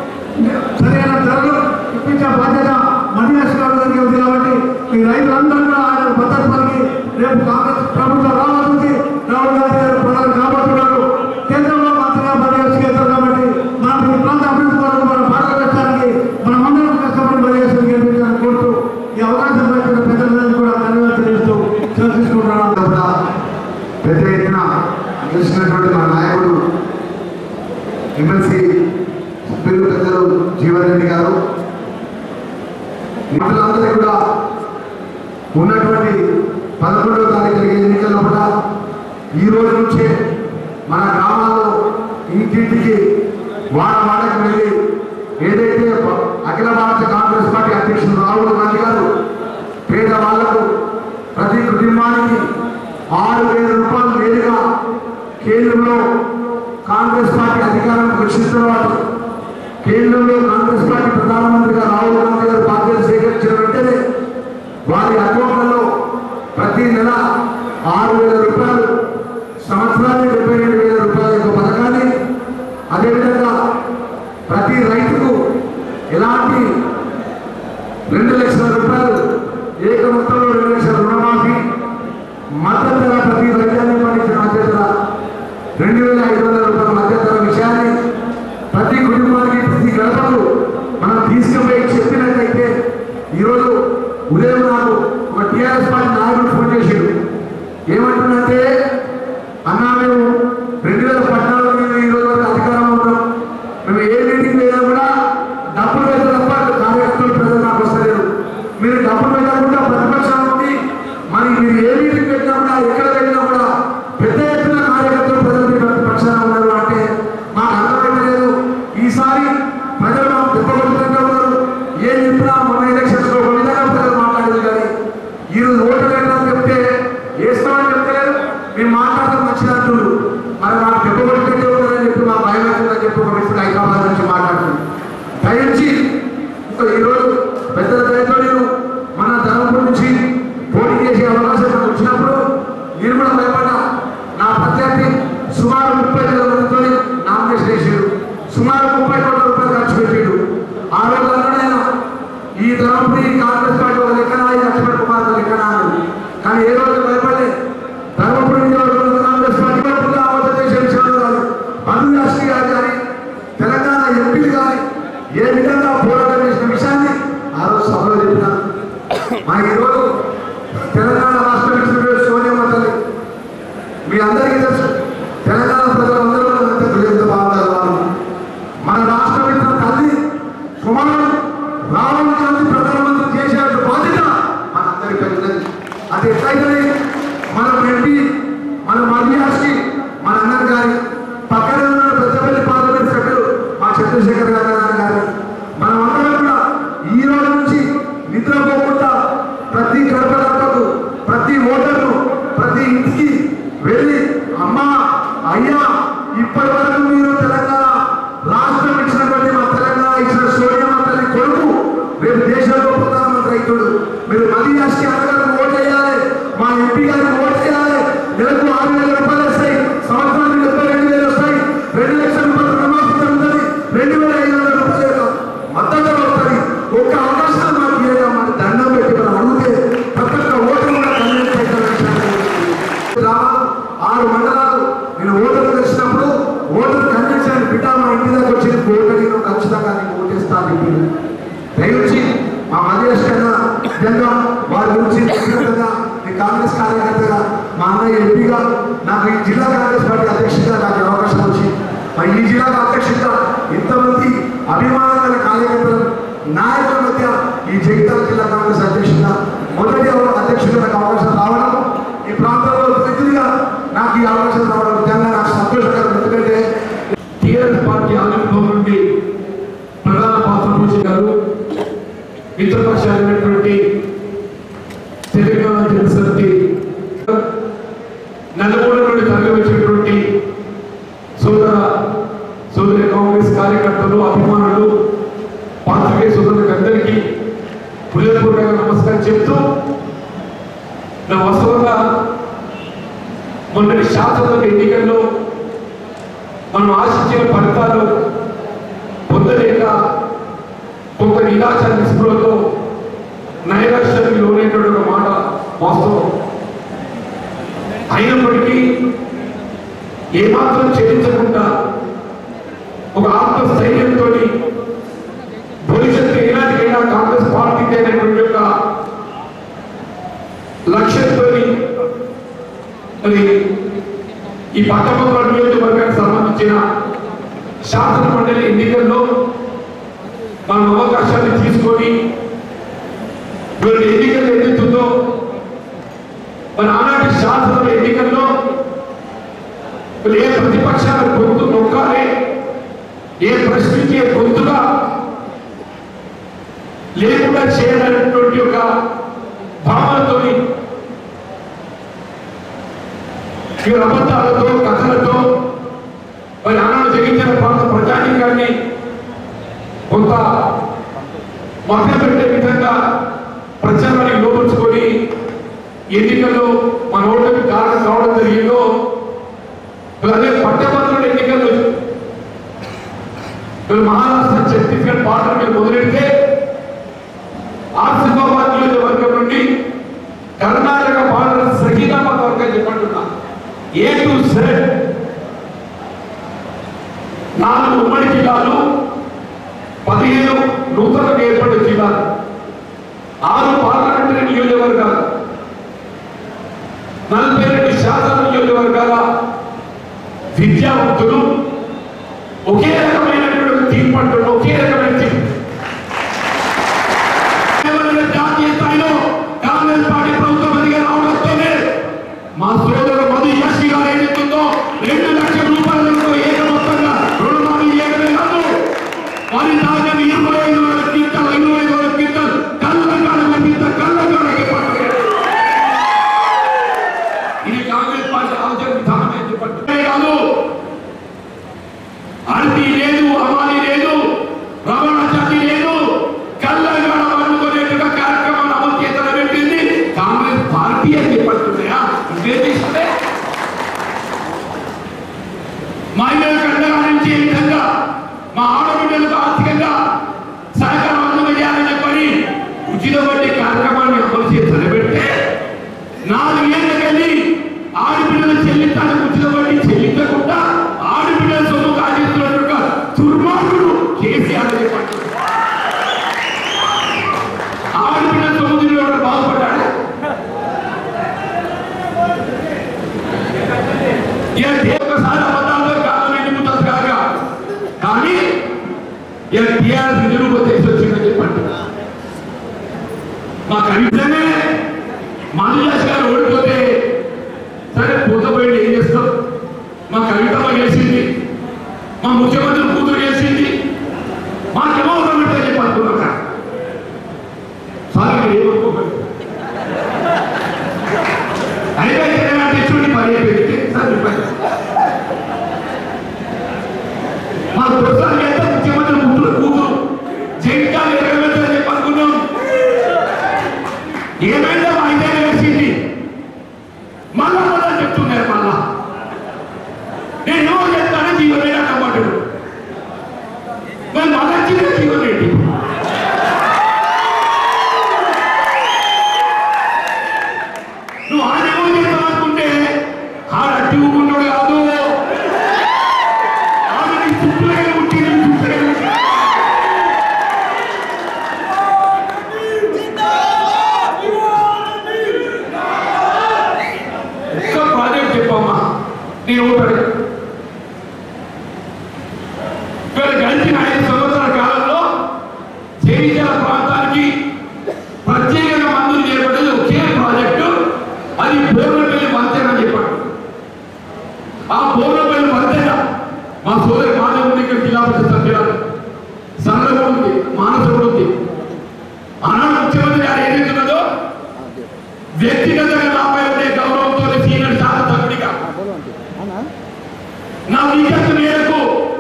సరైన ధరలు ఇప్పించే బాధ్యత మధ్యాహ్న గవర్నమెంట్కి ఉంది కాబట్టి ఈ రైతులందరూ కూడా ఆయన భద్రత పలికి రేపు కాంగ్రెస్ ప్రభుత్వం రాబోతుంది రాహుల్ గాంధీ గారు ప్రధాని కాబోతున్నారు కేంద్రంలో మంత్రిగా మధ్యాహ్న చేస్తారు కాబట్టి మనం ఈ ప్రాంత అభివృద్ధి కొరకు మన భారతదేశానికి మనం అందరం కష్టపడి మధ్యాహ్న గెలిపించాలని కోరుతూ ఈ అవకాశం ఇచ్చిన పెద్దలందరికీ కూడా ధన్యవాదాలు తెలియజేస్తూ సెలవు తీసుకుంటున్నాను కూడా పెద్ద ఎత్తున గెలిచినటువంటి మా నాయకుడు ఎమ్మెల్సీ సభ్యులు పెద్దలు జీవన్ రెడ్డి గారు మిత్రులందరికీ కూడా ఉన్నటువంటి పదకొండవ తారీఖు జరిగే ఎన్నికల్లో కూడా ఈ రోజు నుంచే మన గ్రామాల్లో ఇంటింటికి వాడ వాడకి వెళ్ళి ఏదైతే అఖిల భారత కాంగ్రెస్ పార్టీ అధ్యక్షుడు రాహుల్ గాంధీ గారు పేద వాళ్లకు ప్రతి కుటుంబానికి ఆరు వేల రూపాయలు నేరుగా కేంద్రంలో కాంగ్రెస్ పార్టీ అధికారంలోకి వచ్చిన తర్వాత కేంద్రంలో కాంగ్రెస్ పార్టీ ప్రధానమంత్రిగా రాహుల్ గాంధీ గారు బాధ్యత స్వీకరించిన వెంటనే వారి అకౌంట్లలో ప్రతి నెల ఆరు వేల రూపాయలు సంవత్సరానికి డెబ్బై రెండు వేల రూపాయల యొక్క పథకాన్ని అదేవిధంగా ప్రతి రైతుకు ఎలాంటి రెండు లక్షల రూపాయలు ఏక మొత్తంలో రెండు లక్షల రుణమాఫీ మద్దతు ధర ప్రతి రైతాన్ని పండించిన మద్దతు ధర రెండు వేల ఐదు వందల రూపాయల మద్దతు ధర విషయాన్ని ప్రతి కుటుంబానికి ప్రతి గడపకు మనం తీసుకుపోయి చెప్పినట్లయితే ఈరోజు ఉదయం నాకు ఒక టీఆర్ఎస్ పార్టీ నాయకుడు ఫోన్ చేశాడు ఏమంటుందంటే అన్నా మేము రెండు వేల పద్నాలుగు నుంచి ఈ రోజు వరకు అధికారంలో ఉన్నాం మేము ఏ మీటింగ్ పోయినా కూడా డబ్బులు పెద్ద తప్ప కార్యకర్తలు ప్రజలు నాకు వస్తలేరు మీరు డబ్బులు పెట్టకుండా ప్రతిపక్షం ఉంది మరి మీరు ఏ మీటింగ్ పెట్టినా కూడా ఎక్కడ పెట్టినా కూడా పెద్ద ఎత్తున కార్యకర్తలు ప్రజలు మీ పక్షాన ఉన్నారు అంటే మాకు అర్థమైతలేదు ఈసారి ప్రజలు మాకు దెబ్బకొట్టుకుంటూ ఉన్నారు ఏం చెప్పినా మొన్న ఎలక్షన్స్ లో ఒక విధంగా ప్రజలు మాట్లాడేది కానీ ఈరోజు ఓటర్ ఏంటని చెప్తే ఎంపీ మన మధ్యాష్కి మన అన్నర్ గారి పక్కనే ఉన్న పెద్దపల్లి పార్లమెంట్ సభ్యులు మా చంద్రశేఖర్ గారు అన్న గారు మనం అందరం కూడా ఈ రోజు నుంచి నిద్రపోకుండా ప్రతి గడప గడపకు ప్రతి ఓటర్ను ప్రతి ఇంటికి వెళ్ళి అమ్మా అయ్యా ఇప్పటి వరకు మీరు తెలంగాణ రాష్ట్రం ఇచ్చినటువంటి మా తెలంగాణ ఇచ్చిన సోనియా తల్లి కొడుకు రేపు దేశంలో ప్రధానమంత్రి అవుతాడు మీరు మళ్ళీ అష్టి అన్నగారికి ఓటు వేయాలి మా ఎంపీ గారికి ఓటు వేయాలి నెలకు ఆరు వేల రూపాయలు వస్తాయి సంవత్సరానికి డెబ్బై రెండు వేలు వస్తాయి రెండు లక్షల రూపాయలు రుణమాఫీ జరుగుతుంది రెండు వేల ఐదు వందల రూపాయలు మద్దతు వస్తుంది ఒక్క అవకాశం మాకు ఇవ్వగా మాకు దండం పెట్టి మనం అడిగితే ప్రతి ఒక్క ఓటు కూడా కన్వీన్స్ అవుతారు ఆరు మండలాలు నేను ఓటర్లు కలిసినప్పుడు ఓటర్ కన్వెన్షన్ బిడ్డ మా ఇంటి దగ్గర వచ్చి ఓటర్ నేను ఖచ్చితంగా నీకు ఓటేస్తాను చెప్పింది దయచేసి మా మధురేష్ కన్నా నిజంగా వారి గురించి వ్యక్తిగతంగా నేను కాంగ్రెస్ కార్యకర్తగా మా అన్నయ్య ఎంపీగా నాకు ఈ జిల్లా కాంగ్రెస్ పార్టీ అధ్యక్షుడిగా నాకు ఈ అవకాశం వచ్చి మరి ఈ జిల్లా అధ్యక్షుడిగా ఇంతమంది అభిమానం గల కార్యకర్తలు నాయకుల మధ్య ఈ జగిత్యాల జిల్లా కాంగ్రెస్ అధ్యక్షుడిగా మొదటి అవ- అధ్యక్షుడిగా నాకు అవకాశం రావడం ఈ ప్రాంతంలో ప్రతినిధిగా నాకు ఈ అవకాశం రావడం నిజంగా నాకు సంతోషకరం ఎందుకంటే టీఆర్ఎస్ పార్టీ ఆవిర్భావం నుండి ప్రధాన పాత్ర పోషించారు మిత్రపక్షాలైనటువంటి తెలంగాణ జనసమితి నలుమూల నుండి తరలి వచ్చినటువంటి సోదర సోదరి కాంగ్రెస్ కార్యకర్తలు అభిమానులు పాత్రికే సోదరులకు అందరికీ హృదయపూర్వక నమస్కారం చెప్తూ నా వాస్తవంగా మొన్నటి శాసనసభ ఎన్నికల్లో మనం ఆశించిన ఫలితాలు పొందలేక కొంత నిరాశ నిస్పృహతో నైరాశ్యానికి లోనైనటువంటి ఒక మాట వాస్తవం అయినప్పటికీ ఏమాత్రం చెల్లించకుండా ఒక ఆత్మస్థైర్యంతో భవిష్యత్తు ఏనాటికైనా కాంగ్రెస్ పార్టీకి అనేటువంటి యొక్క లక్ష్యంతో మరి ఈ పట్టభద్రుల నియోజకవర్గానికి సంబంధించిన శాసన మండలి ఎన్నికల్లో మనం అవకాశాన్ని తీసుకొని వీళ్ళు ఎన్నికలు ఎన్నుతుందో మన ఆనాటి శాసన ఎన్నికల్లో వీళ్ళు ఏ ప్రతిపక్షాల గొంతు నొక్కాలి ఏ ప్రశ్నించే గొంతుగా లేకుండా చేయాలనేటువంటి ఒక భావనతోని ఈ అబద్ధాలతో కథలతో మరి ఆనాడు జగించిన ప్రాంత ప్రజానీకాన్ని కొంత మభ్యపెట్టే విధంగా ప్రచారానికి లోపరుచుకొని ఎన్నికల్లో మన ఓటమి కారణం కావడం జరిగిందో మరి అదే పట్టభద్రుల ఎన్నికల్లో మరి మహారాష్ట్ర ఛత్తీస్గఢ్ బార్డర్ మీద మొదలెడితే ఆసిఫాబాద్ నియోజకవర్గం నుండి కర్ణాటక బార్డర్ సహీదాబాద్ వరకు చెప్పంటున్నా ఏ టు సెడ్ నాలుగు ఉమ్మడి జిల్లాలు పదిహేను నూతనంగా ఏర్పడిన జిల్లాలు ఆరు పార్లమెంటరీ నియోజకవర్గాలు నలభై రెండు శాసన నియోజకవర్గాల విద్యావంతులు ఒకే రకమైనటువంటి తీర్పు అంటున్నారు ఒకే రకమైన తీర్పు కేవలం జాతీయ స్థాయిలో కాంగ్రెస్ పార్టీ ప్రభుత్వం అధికారం రావడంతోనే మా సోదరు మధు యశి గారు ఏదైతుందో రెండు లక్షల రూపాయలతో ఏక మొత్తంగా రుణమాఫీ చేయడమే కాదు వారి దాకా ఇరవై ఐదు వేల క్వింటల్ ఇరవై ఐదు వేల క్వింటల్ కళ్ళగాడ పంపిత కళ్ళగాడకి పట్టుకే ఇది కాంగ్రెస్ పార్టీ ఆలోచన విధానమే చెప్పండి కాదు అర్తి లేదు అమాలి లేదు రవాణా జాతి లేదు కళ్ళగాడ పండుకునేట్టుగా కార్యక్రమాన్ని అమలు చేతన పెట్టింది కాంగ్రెస్ పార్టీ అని చెప్పట్టున్నాయా ఉద్దేశిస్తే మహిళలకు అండగా నుంచి విధంగా మా ఆడబిడ్డలకు ఆర్థికంగా సహకారం అందజేయాలని చెప్పని ఉచిత వడ్డీ కార్యక్రమాన్ని అమలు చేసి తలపెడితే నాలుగేళ్లకెళ్ళి ఆడబిడ్డలు చెల్లించాలని ఉచిత వడ్డీ చెల్లించకుండా ఆడబిడ్డల సొమ్ము కాజేస్తున్నట్టుగా దుర్మార్గుడు కేసీఆర్ అని చెప్పండి ఆడబిడ్డల సొమ్ము తిరిగి బాగుపడ్డాడు ఇక ఒక్కసారి అబద్ధాల్లో కాలం ఎండిపోతుంది కాక కానీ ఇక టీఆర్ఎస్ నిధులు తెలిసి వచ్చిందని చెప్పండి మాకు అభిప్రాయమే మాధుదాస్ గారు ఓడిపోతే మళ్ళా మళ్ళా చెప్తున్నారు మళ్ళా నేను ఏమో చెప్తాను జీవన్ రెడ్డి అన్నమాటాడు మరి మళ్ళా వచ్చిందే జీవన్ రెడ్డి నువ్వు ఆడేమో చేస్తావు అనుకుంటే ఆడ అట్టి ఊరుకున్నాడు కాదు ఆమె నీ చుట్టూ పుట్టి నీ చుట్టూ ఒక్క ప్రాజెక్ట్ చెప్పమ్మా నేను ఒకటి ఇక్కడ గడిచిన ఐదు సంవత్సరాల కాలంలో చేయించిన ప్రాంతానికి ప్రత్యేకంగా మందులు చేపట్టేది ఒకే ప్రాజెక్టు అది బోర్నపల్లి వంతెన అని చెప్పాడు ఆ బోర్నపల్లి వంతెన మా సోదరి మాధవ ఉంది ఇక్కడ జిల్లా పరిషత్ సభ్యురాలు సరళ కూడా ఉంది మానస కూడా ఉంది ఆనాడు ముఖ్యమంత్రి గారు ఏదైతున్నదో వ్యక్తిగతంగా నాపై ఉండే గౌరవంతో సీనియర్ శాసనసభ్యుడిగా నా విజ్ఞప్తి మేరకు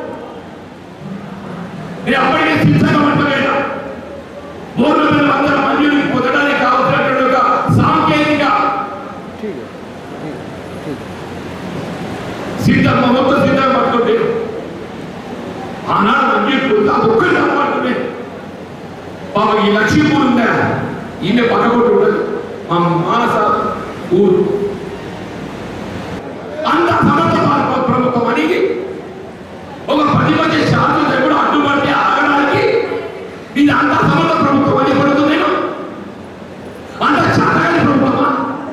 నేను అప్పటికే సిద్ధంగా పట్టలేదా బోర్నపల్లి వంతెన మంజూరికి పొందడానికి కావలసినటువంటి ఒక సాంకేతిక సిద్ధం మొత్తం సిద్ధంగా పట్టుకుంటే ఆనాడు మంజూరు పొంది అది ఒక్కటి పట్టుకుంటే పాప ఈ లక్ష్మీపూర్ ఉందా ఈయన పక్కకొట్టు ఉండదు మా మానస ఊరు అంత సమర్థ భారత ప్రభుత్వం అనేది ఒక పది మంది శాసన కూడా అడ్డుపడితే ఆగడానికి ఇది అంత సమర్థ ప్రభుత్వం అని పడుతుంది నేను అంత చాతగాని ప్రభుత్వమా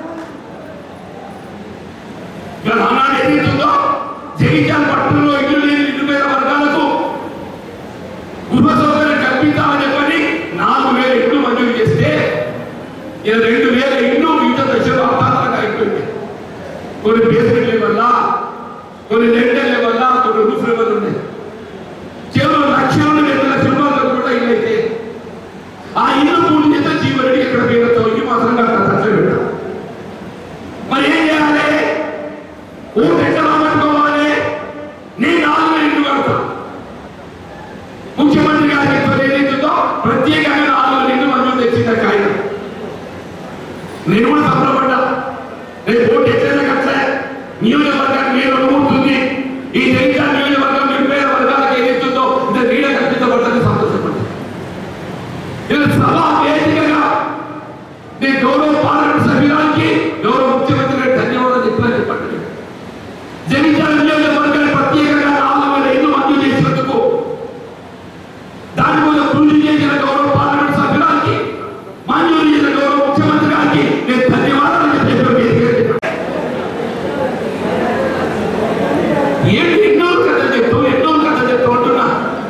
ఇక్కడ ఆనాడు ఏదైతుందో జగిత్యాల పట్టణంలో ఇల్లు లేని ఇల్లు పేద వర్గాలకు గృహ సౌకర్యం కల్పించాలని చెప్పని నాలుగు వేల ఇళ్ళు మంజూరు చేస్తే ఇలా రెండు వేల ఇళ్ళు వివిధ దశలో అర్థాంతరంగా అయిపోయింది కొన్ని బేస్మెంట్ లెవెల్ల కొన్ని రెండల్ లెవెల్ల కొన్ని రూఫ్ లెవెల్ ఉన్నాయి కేవలం లక్షలు రెండు లక్షల రూపాయలు కూడా ఇల్లు అయితే ఆ ఇల్లు పూర్తి చేస్తే జీవరెడ్డి ఎక్కడ పేరుతో ఈ మాత్రం ఖర్చు పెట్టాం మరి ఏం చేయాలి ఊరు ఎక్కడ పట్టుకోవాలి నేను నాలుగు వేల ఇల్లు కడతా ముఖ్యమంత్రి గారి చెప్తారు ఏదైతుందో ప్రత్యేకంగా నాలుగు వేల ఇల్లు మంజూరు తెచ్చింది ఆయన నేను కూడా సంబరపడ్డా రేపు ఓటు ఎట్లయినా కట్టలే నియోజకవర్గానికి నేను అనుకుంటుంది ఈ జగిత్యాల నియోజకవర్గం నిరుపేద వర్గాలకు ఏదైతుందో ఇంత నీడ కల్పించబడ్డని సంతోషపడ్డా ఇది సభా వేదికగా నేను గౌరవ పార్లమెంట్ సభ్యురానికి గౌరవ ముఖ్యమంత్రి గారికి ధన్యవాదాలు చెప్పాలని చెప్పండి జగిత్యాల నియోజకవర్గాన్ని ప్రత్యేకంగా నాలుగు వేల ఇల్లు మంజూరు చేసినందుకు దాని మీద కృషి చేసిన గౌరవ పార్లమెంట్ సభ్యురానికి మంజూరు చేసిన గౌరవ ముఖ్యమంత్రి గారికి నేను ధన్యవాదాలు చెప్పేసి వేదికగా చెప్పాను. ఏంటి ఎన్నో కథ చెప్తూ ఎన్నో కథ చెప్తూ అంటున్నా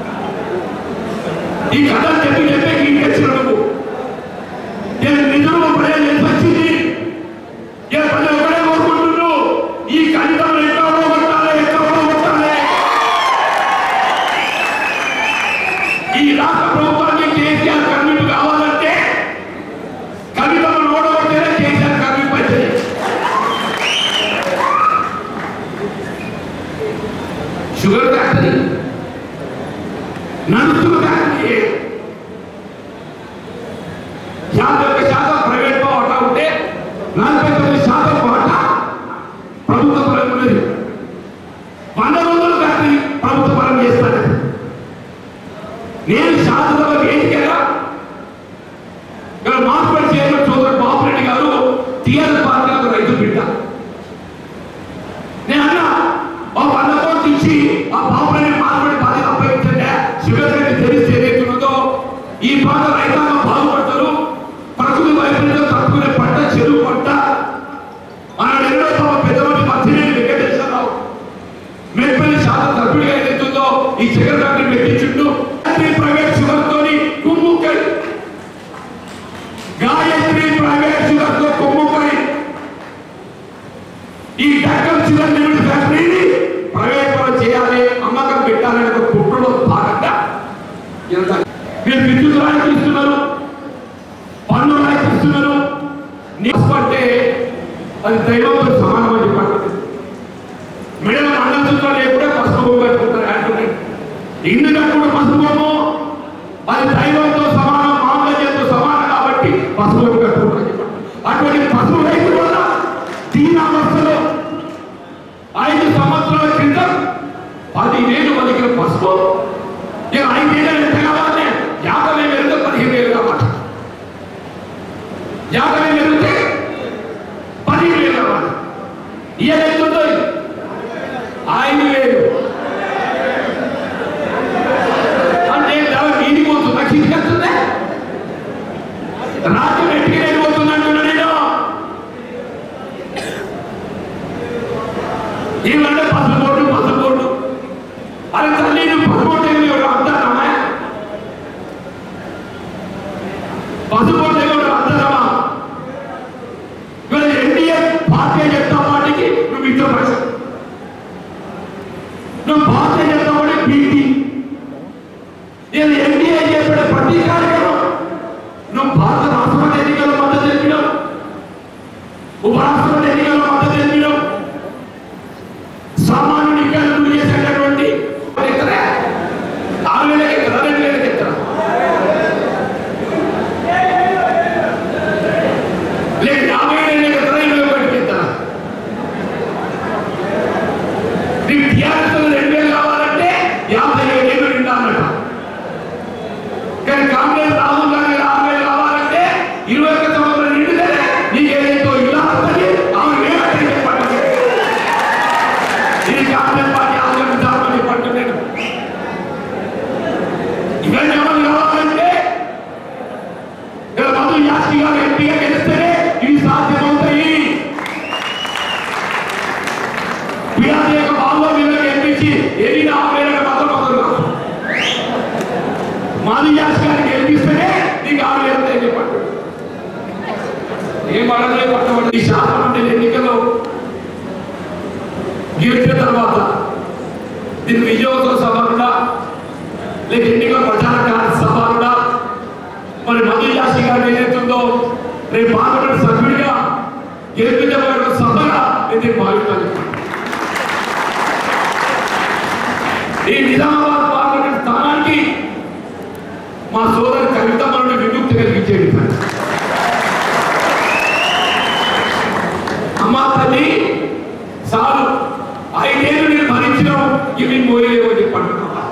ఈ కథ చెప్పి చెప్పే ఇంటికి వచ్చిన నువ్వు నేను నిజంగా ప్రజలు ఎంత వచ్చింది ఏ ప్రజలు ఒకటే కోరుకుంటున్నారు ఈ కాగితంలో ఎక్కడ కొట్టాలి ఎక్కడ కొట్టాలి ఈ రాష్ట్ర ప్రభుత్వానికి కేసీఆర్ కమిటీ కావాలంటే కవితను ఓడగొట్టేనే కేసీఆర్ కమిటీ పచ్చింది షుగర్ ఫ్యాక్టరీ నడుస్తున్న ఫ్యాక్టరీ యాభై ఒక్క శాతం ప్రైవేట్ వాటా ఉంటే నలభై తొమ్మిది శాతం వాటా ప్రభుత్వ పరం ఉన్నది వంద రోజులు ఫ్యాక్టరీ ప్రభుత్వ పరం చేస్తాను నేను శాసనసభ వేదికగా ఇక్కడ మార్కెట్ చైర్మన్ చౌదరి బాబురెడ్డి గారు టీఆర్ఎస్ పార్టీ ఒక రైతు బిడ్డ నేను అన్నా ఆ వంద కోట్లు ఇచ్చి ఆ బాబురెడ్డి మార్కెట్ బాధ్యత అప్పగించండి శివరెడ్డి తెలిస్తే ఏదైతున్నదో ఈ ప్రాంత రైతాంగం బాగుపడతారు ప్రకృతి వైపరీత్యం తట్టుకునే పంట చెరువు పంట ఆనాడు ఎన్నో తమ పెద్దవాడి మధ్యనేని వెంకటేశ్వరరావు మెట్పల్లి శాసన సభ్యుడిగా ఏదైతుందో ఈ జగన్ ఫ్యాక్టరీ పెట్టించుండు గాయత్రి ప్రైవేట్ షుగర్ తోని కుమ్ముక్కై గాయత్రి ప్రైవేట్ షుగర్ తో కుమ్ముక్కై ఈ డక్కన్ షుగర్ లిమిటెడ్ ఫ్యాక్టరీని ప్రైవేట్ పరం చేయాలి అమ్మకం పెట్టాలనే ఒక కుట్రలో భాగంగా ఎంత మీరు విద్యుత్ రాయితీ ఇస్తున్నారు పన్ను రాయితీ ఇస్తున్నారు నీసు అంటే అది దైవంతో సమానం అని చెప్పండి మెడల మంగళసూత్రం లేకుండా పసుపు బొమ్మ కట్టుకుంటారు అంటున్నాయి ఎందుకంటే కూడా పసుపు బొమ్మ అది దైవంతో సమానం మాంగళ్యంతో సమానం కాబట్టి పసుపు బొమ్మ కట్టుకుంటారు చెప్పండి అటువంటి పసుపు రైతు వల్ల దీని అవస్థ సంవత్సరాల క్రితం పదివేలు పదికి పసుపు ఇక ఐదేళ్ళు ఎంత కావాలి యాభై వేలతో పదిహేను వేలు కావాలి యాభై వేలు పెరిగితే పదిహేను వేలు కావాలి ఇవాళ ఎంత ఉంటుంది ఐదు వేలు అంటే ధర మీడిపోతుందా కిందికి వస్తుందా రాత్రి వెంటనే వెళ్ళిపోతుంది అంటున్నా నేను ఇవాళ పసుపోటు పసుపోటు అరే తల్లి నువ్వు పసుపోటు ఎవరు అంటారమ్మా పసుపోటు ఎవరు అంటారమ్మా ఇవాళ ఎన్డీఏ భారతీయ జనతా పార్టీకి నువ్వు మిత్రపక్ష నువ్వు భారతీయ జనతా పార్టీ బీటీ నేను ఎన్డీఏ చెప్పిన ప్రతి కార్యక్రమం నువ్వు భారత రాష్ట్రపతి ఎన్నికల్లో మద్దతు తెలిపినావు ఉపరాష్ట్రపతి ఎన్నికల్లో మద్దతు తెలిపినావు సామాన్యుని ఎన్నికలు చేసేటటువంటి ఎక్కడా ఆరు వేలకి ఎక్కడా రెండు వేలకి ఎక్కడా లేదు యాభై వేలకి ఎక్కడా ఇరవై ఒకటికి ఎక్కడా నీకు టీఆర్ఎస్ రెండు వేలు కావాలంటే యాభై ఏడు నిండా అన్నట కానీ కాంగ్రెస్ రాహుల్ గాంధీ ఆరు వేలు కావాలంటే ఇరవై ఒక్క సంవత్సరం నిండుదలే నీకు ఏదైతే ఇలా వస్తుంది ఆమె వేరే చెప్పండి ఇది కాంగ్రెస్ పార్టీ ఆలోచించాలని పట్టున్నాను ఇవన్నీ ఎవరు కావాలంటే ఇక్కడ మధు యాస్కి గారు ఎంపీగా గెలిస్తేనే ఇవి సాధ్యమవుతాయి పిఆర్ఏ యొక్క బాల్లో వీళ్ళకి ఎంపించి ఏది ఆరు వేలకు మాత్రం మొదలు మాది యాస్ గారికి గెలిపిస్తేనే నీకు ఆరు వేలు ఉంటాయని చెప్పండి ఏం అడగలే పట్టబడి ఈ శాసన మండలి ఎన్నికల్లో గెలిచిన తర్వాత దీని విజయోత్సవ సభలుడా లేక ఎన్నికల ప్రచార కార్య సభలుడా మరి మధు యాసి గారు ఏదైతుందో రేపు పార్లమెంట్ సభ్యుడిగా గెలిపించబడిన సభగా ఇది భావిస్తాను చెప్పండి ఈ నిజామాబాద్ పార్లమెంట్ స్థానానికి మా సోదరి కవిత మనల్ని విముక్తి కలిగించే విధంగా అమ్మా తల్లి చాలు ఐదేళ్ళు నేను భరించినావు ఇవి మోయలేవు అని చెప్పండి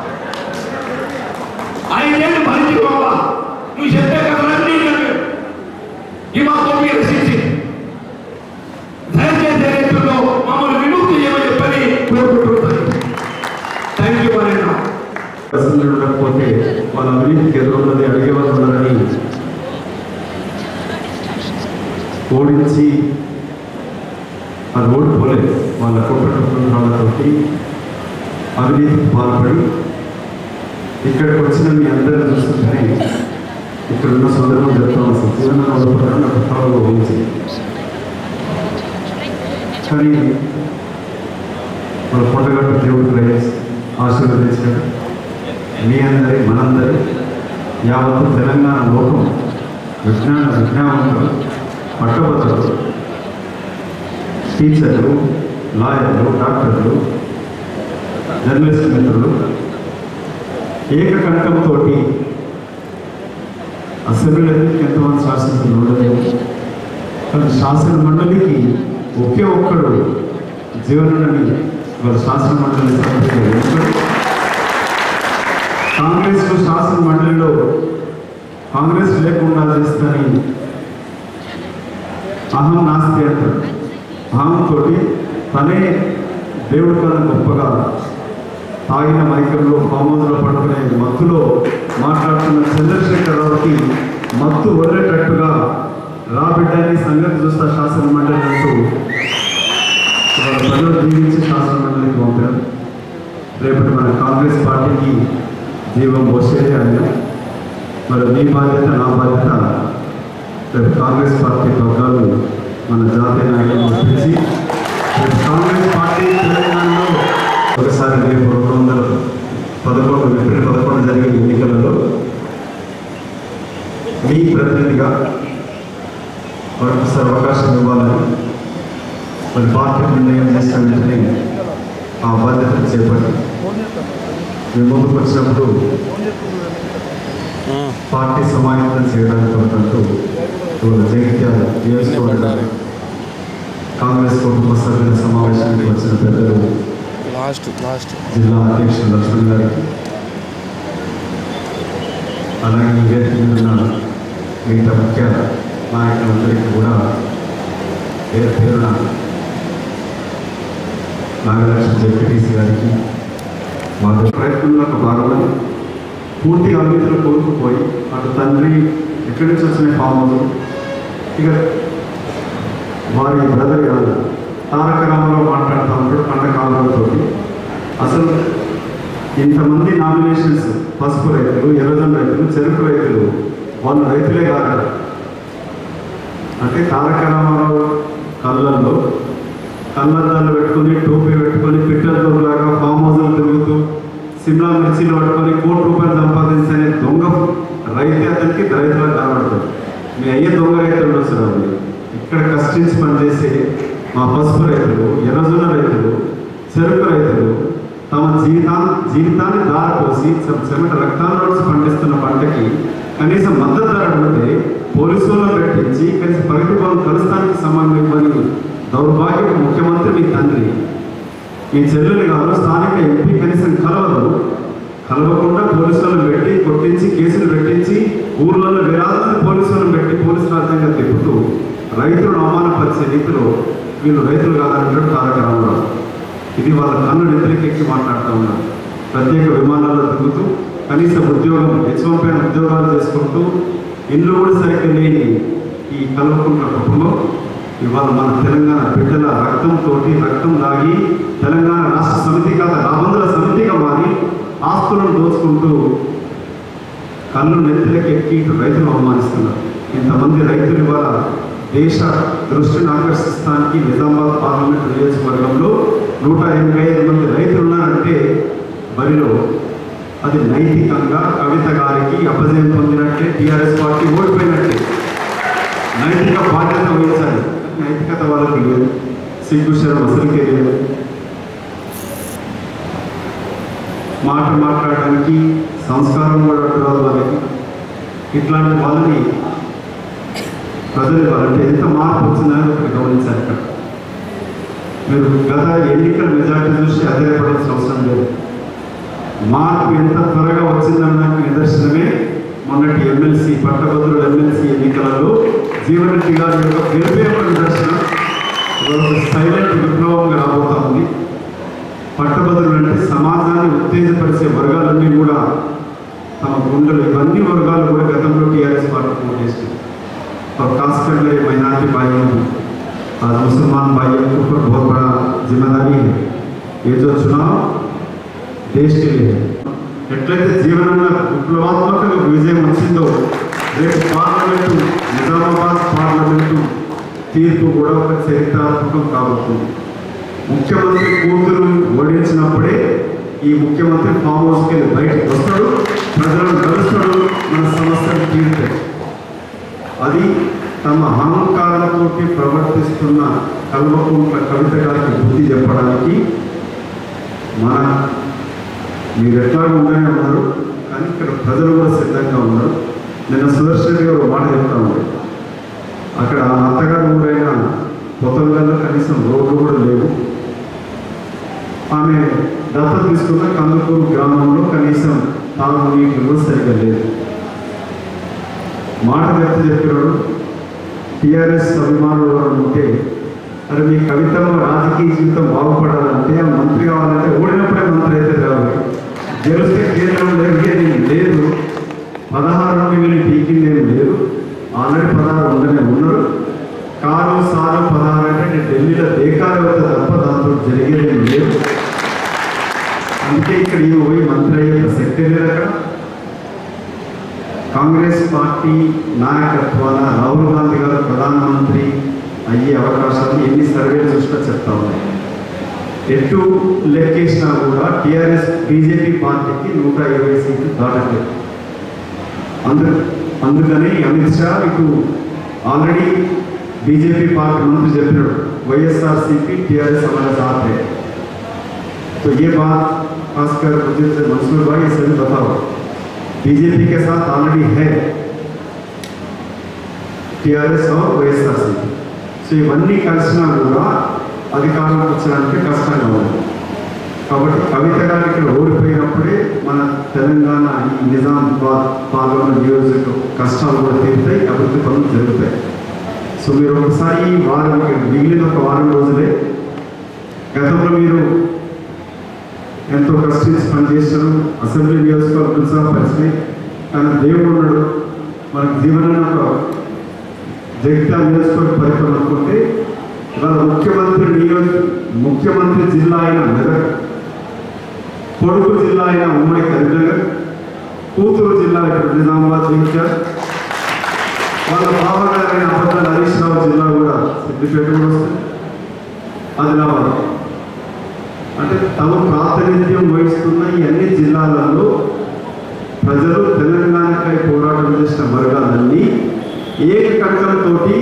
ఐదేళ్ళు భరించినావా నువ్వు చెప్పే కథలన్నీ నన్ను ఈ మా తొమ్మిది రచించి దయచేసి ఏదైతుందో మమ్మల్ని విముక్తి చేయమని చెప్పని కోరుకుంటున్నాను థ్యాంక్ యూ అన్న ప్రజలు ఉండకపోతే వాళ్ళ అవినీతికి ఎదురున్నది అడిగేవాళ్ళు ఉన్నారని ఓడించి అది ఓడిపోలేదు వాళ్ళ కుటుంబాలతోటి అవినీతికి పాల్పడి ఇక్కడికి వచ్చిన మీ అందరిని చూస్తుంటేనే ఇక్కడ ఉన్న సందర్భం చెప్తాం అసలు జీవన వదలపడాలని నాకు త్వరగా ఊహించింది కానీ మన పొట్టగట్టు దేవుడు గ్రహించి ఆశీర్వదించాడు మీ అందరి మనందరి యావత్తు తెలంగాణ లోకం విజ్ఞాన విజ్ఞానంలో పట్టభద్రులు టీచర్లు లాయర్లు డాక్టర్లు జర్నలిస్ట్ మిత్రులు ఏకకంఠంతో అసెంబ్లీలో ఎందుకు ఎంతమంది శాసనసభ్యులు ఉండలేము కానీ శాసన మండలికి ఒకే ఒక్కడు జీవనుడని వాళ్ళ శాసన మండలి సభ్యులు ఒక్కడు కాంగ్రెస్ శాసన మండలిలో కాంగ్రెస్ లేకుండా చేస్తానని అహం నాస్తి అంటాడు అహంతో తనే దేవుడి కన్నా గొప్పగా తాగిన మైకంలో పామోదులో పడుకునే మత్తులో మాట్లాడుతున్న చంద్రశేఖరరావుకి మత్తు వదిలేటట్టుగా రాబిడ్డని సంగతి చూస్తా శాసన మండలి అంటూ వాళ్ళ ప్రజలు దీవించి శాసన మండలికి పంపారు రేపటి మన కాంగ్రెస్ పార్టీకి జీవం పోసేది ఆయన మరి మీ బాధ్యత నా బాధ్యత రేపు కాంగ్రెస్ పార్టీ పగ్గాలు మన జాతీయ నాయకులను ఒప్పించి రేపు కాంగ్రెస్ పార్టీ తెలంగాణలో ఒకసారి రేపు రెండు వందల పదకొండు ఏప్రిల్ పదకొండు జరిగిన ఎన్నికలలో మీ ప్రతినిధిగా మరొకసారి అవకాశం ఇవ్వాలని మరి పార్టీ నిర్ణయం చేసిన వెంటనే ఆ బాధ్యత చేపట్టి మేము ముందుకు వచ్చినప్పుడు పార్టీ సమాయత్తం చేయడానికి కొరకు ఇవాళ జగిత్యాల నియోజకవర్గ కాంగ్రెస్ కుటుంబ సభ్యుల సమావేశానికి వచ్చిన పెద్దలు లాస్ట్ లాస్ట్ జిల్లా అధ్యక్షుడు లక్ష్మణ్ గారికి అలాగే ఈ వేదిక మీద ఉన్న మిగతా ముఖ్య నాయకులందరికీ కూడా పేరు పేరున నాగలక్ష్మి జెడ్పీటీసీ గారికి వారి ప్రయత్నంలో ఒక భాగమని పూర్తి అవినీతిలో కోరుకుపోయి అటు తండ్రి ఎక్కడి నుంచి వచ్చిన ఫామ్ హౌస్ ఇక వారి బ్రదర్ కాదు తారక రామారావు మాట్లాడుతూ ఉంటాడు పండకాలతో అసలు ఇంతమంది నామినేషన్స్ పసుపు రైతులు ఎర్రజొన్న రైతులు చెరుకు రైతులు వాళ్ళు రైతులే కాదు అంటే తారక రామారావు కళ్ళల్లో కళ్ళద్దాలు పెట్టుకొని టోపీ పెట్టుకొని పిట్టలతోలాగా ఫామ్ హౌస్లు తిరుగుతూ సిమ్లా మిర్చీలు పట్టుకొని కోటి రూపాయలు సంపాదించే దొంగ రైతే అతనికి రైతులకు కనబడుతుంది మీ అయ్యే దొంగ రైతులు వస్తున్నారు ఇక్కడ కష్టించి పనిచేసే మా పసుపు రైతులు ఎర్రజొన్న రైతులు చెరుకు రైతులు తమ జీవితాన్ని జీవితాన్ని దారిపోసి చె- చెమట రక్తాలు పండిస్తున్న పంటకి కనీసం మద్దతు ధర అడిగితే పోలీసు వాళ్ళని పెట్టించి కనీసం ప్రగతి భవన్ కలుస్తానికి సంబంధం ఇవ్వని దౌర్భాగ్యం ముఖ్యమంత్రి మీ తండ్రి మీ చెల్లెలు గారు స్థానిక ఎంపీ కనీసం కలవదు కలవకుండా పోలీసులను పెట్టి కొట్టించి కేసులు పెట్టించి ఊర్లలో వేలాది మంది పోలీసులను పెట్టి పోలీసు రాజ్యంగా తిప్పుతూ రైతులను అవమానపరిచే రీతిలో వీళ్ళు రైతులు కాదంటాడు తారక రామారావు ఇది వాళ్ళ కన్ను నెత్తికెక్కి మాట్లాడుతూ ఉన్నారు ప్రత్యేక విమానాల్లో తిరుగుతూ కనీసం ఉద్యోగం హెచ్ఓ పైన ఉద్యోగాలు చేసుకుంటూ ఇల్లు కూడా సరిగ్గా లేని ఈ కలుపుకున్న కుటుంబం ఇవాళ మన తెలంగాణ బిడ్డల రక్తంతో రక్తం దాగి తెలంగాణ రాష్ట్ర సమితి కాక రాబందుల సమితిగా మారి ఆస్తులను దోచుకుంటూ కళ్ళు నెత్తిలకి ఎక్కి ఇటు రైతులు అవమానిస్తున్నారు ఇంతమంది రైతులు ఇవాళ దేశ దృష్టిని ఆకర్షిస్తానికి నిజామాబాద్ పార్లమెంట్ నియోజకవర్గంలో నూట ఎనభై ఐదు మంది రైతులు ఉన్నారంటే బరిలో అది నైతికంగా కవిత గారికి అపజయం పొందినట్టే టీఆర్ఎస్ పార్టీ ఓడిపోయినట్టే నైతిక బాధ్యత వహించాలి నైతికత వాళ్ళకి లేదు సిగ్గుశరం అసలుకే లేదు మాట మాట్లాడడానికి సంస్కారం కూడా అడ్డు రాదు వాళ్ళకి ఇట్లాంటి వాళ్ళని ప్రజలు వాళ్ళంటే ఎంత మార్పు వచ్చిందని ఒకటి గమనించాలి ఇక్కడ మీరు గత ఎన్నికల మెజార్టీ చూసి అధైర్యపడాల్సిన అవసరం లేదు మార్పు ఎంత త్వరగా వచ్చిందన్నదానికి నిదర్శనమే మొన్నటి ఎమ్మెల్సీ పట్టభద్రుల ఎమ్మెల్సీ ఎన్నికలలో జీవనరెడ్డి గారి యొక్క గెలిపే ఒక నిదర్శనం ఇవాళ సైలెంట్ విప్లవంగా రాబోతా ఉంది పట్టభద్రులు అంటే సమాజాన్ని ఉత్తేజపరిచే వర్గాలన్నీ కూడా తమ గుండెలు ఇవన్నీ వర్గాలు కూడా గతంలో టీఆర్ఎస్ పార్టీ ఓటేస్తుంది और खास कर मेरे माइनॉरिटी भाइयों और मुसलमान भाइयों के ऊपर बहुत बड़ा जिम्मेदारी है ये जो चुनाव देश के लिए है ఎట్లయితే జీవనంలో విప్లవాత్మకంగా విజయం వచ్చిందో రేపు పార్లమెంటు నిజామాబాద్ పార్లమెంటు తీర్పు కూడా ఒక చరిత్రాత్మకం కాబోతుంది ముఖ్యమంత్రి కూతురు ఓడించినప్పుడే ఈ ముఖ్యమంత్రి ఫామ్ హౌస్కి వెళ్ళి బయటకు వస్తాడు ప్రజలను కలుస్తాడు మన సమస్యలు తీరుతాయి అది తమ అహంకారంతో ప్రవర్తిస్తున్న కల్వకుంట్ల కవిత గారికి బుద్ధి చెప్పడానికి మన మీరు ఎట్లా ఉండనే ఉన్నారు కానీ ఇక్కడ ప్రజలు కూడా సిద్ధంగా ఉన్నారు నిన్న సుదర్శన్ గారు ఒక మాట చెప్తా ఉంది అక్కడ అత్తగారు ఊరైన పొతంగల్లో కనీసం రోడ్లు కూడా లేవు ఆమె దత్తత తీసుకున్న కందుకూరు గ్రామంలో కనీసం తాగునీటి కూడా సరిగ్గా లేదు మాట వ్యక్తి చెప్పినాడు టీఆర్ఎస్ అభిమానులు ఎవరు ఉంటే అరే మీ కవితలో రాజకీయ జీవితం బాగుపడాలంటే ఆ మంత్రి కావాలంటే ఓడినప్పుడే మంత్రి అయితే రావాలి గెలిస్తే కేంద్రం లేదు ఏమీ లేదు పదహారు నుండి వీళ్ళు పీకింది ఏం లేదు ఆల్రెడీ పదహారు ఉండనే ఉన్నారు కారు సారు పదహారు అంటే నేను ఢిల్లీలో దేకాలు అవుతుంది తప్ప దాంతో జరిగేది ఏం లేదు అందుకే ఇక్కడ ఈ పోయి మంత్రి అయ్యే శక్తి లేదు అక్కడ కాంగ్రెస్ పార్టీ నాయకత్వాన రాహుల్ గాంధీ గారు ప్రధానమంత్రి అయ్యే అవకాశాలు ఎన్ని సర్వేలు చూసినా చెప్తా ఉన్నాయి ఎటు లెక్కేసినా కూడా టీఆర్ఎస్ బీజేపీ పార్టీకి నూట ఇరవై సీట్లు దాటలేదు అందు అందుకని అమిత్ షా ఇటు ఆల్రెడీ బీజేపీ పార్టీ మంత్రి చెప్పినాడు వైఎస్ఆర్సీపీ టీఆర్ఎస్ हमारे साथ है तो ये बात खासकर मुझे से मंसूर भाई इसे भी बताओ बीजेपी के साथ ऑलरेडी है టీఆర్ఎస్ వైఎస్ఆర్సీపీ సో ఇవన్నీ కలిసినా కూడా అధికారంలోకి వచ్చడానికి కష్టంగా ఉంది కాబట్టి కవిత గారు ఇక్కడ ఓడిపోయినప్పుడే మన తెలంగాణ ఈ నిజామాబాద్ పార్లమెంట్ నియోజక కష్టాలు కూడా తీరుతాయి అభివృద్ధి పనులు జరుగుతాయి సో మీరు ఒకసారి ఈ వారం మిగిలిన ఒక వారం రోజులే గతంలో మీరు ఎంతో కష్టించి పనిచేశారు అసెంబ్లీ నియోజకవర్గం సహా పరిస్థితి కానీ దేవుడు ఉన్నాడు మనకు జీవనాన్ని ఒక జగిత్యాల నియోజకవర్గ పరిపాలన అనుకుంటే ఇవాళ ముఖ్యమంత్రి నియోజక ముఖ్యమంత్రి జిల్లా అయిన మెదక్ కొడుకు జిల్లా అయిన ఉమ్మడి కరీంనగర్ కూతురు జిల్లా ఇప్పుడు నిజామాబాద్ జగిత్యాల వాళ్ళ బావగారైన అబద్ధాల హరీష్ రావు జిల్లా కూడా సిద్దిపేట కూడా వస్తుంది ఆదిలాబాద్ అంటే తమ ప్రాతినిధ్యం వహిస్తున్న ఈ అన్ని జిల్లాలలో ప్రజలు తెలంగాణకై పోరాటం చేసిన వర్గాలన్నీ ఏకకంఠంతోటి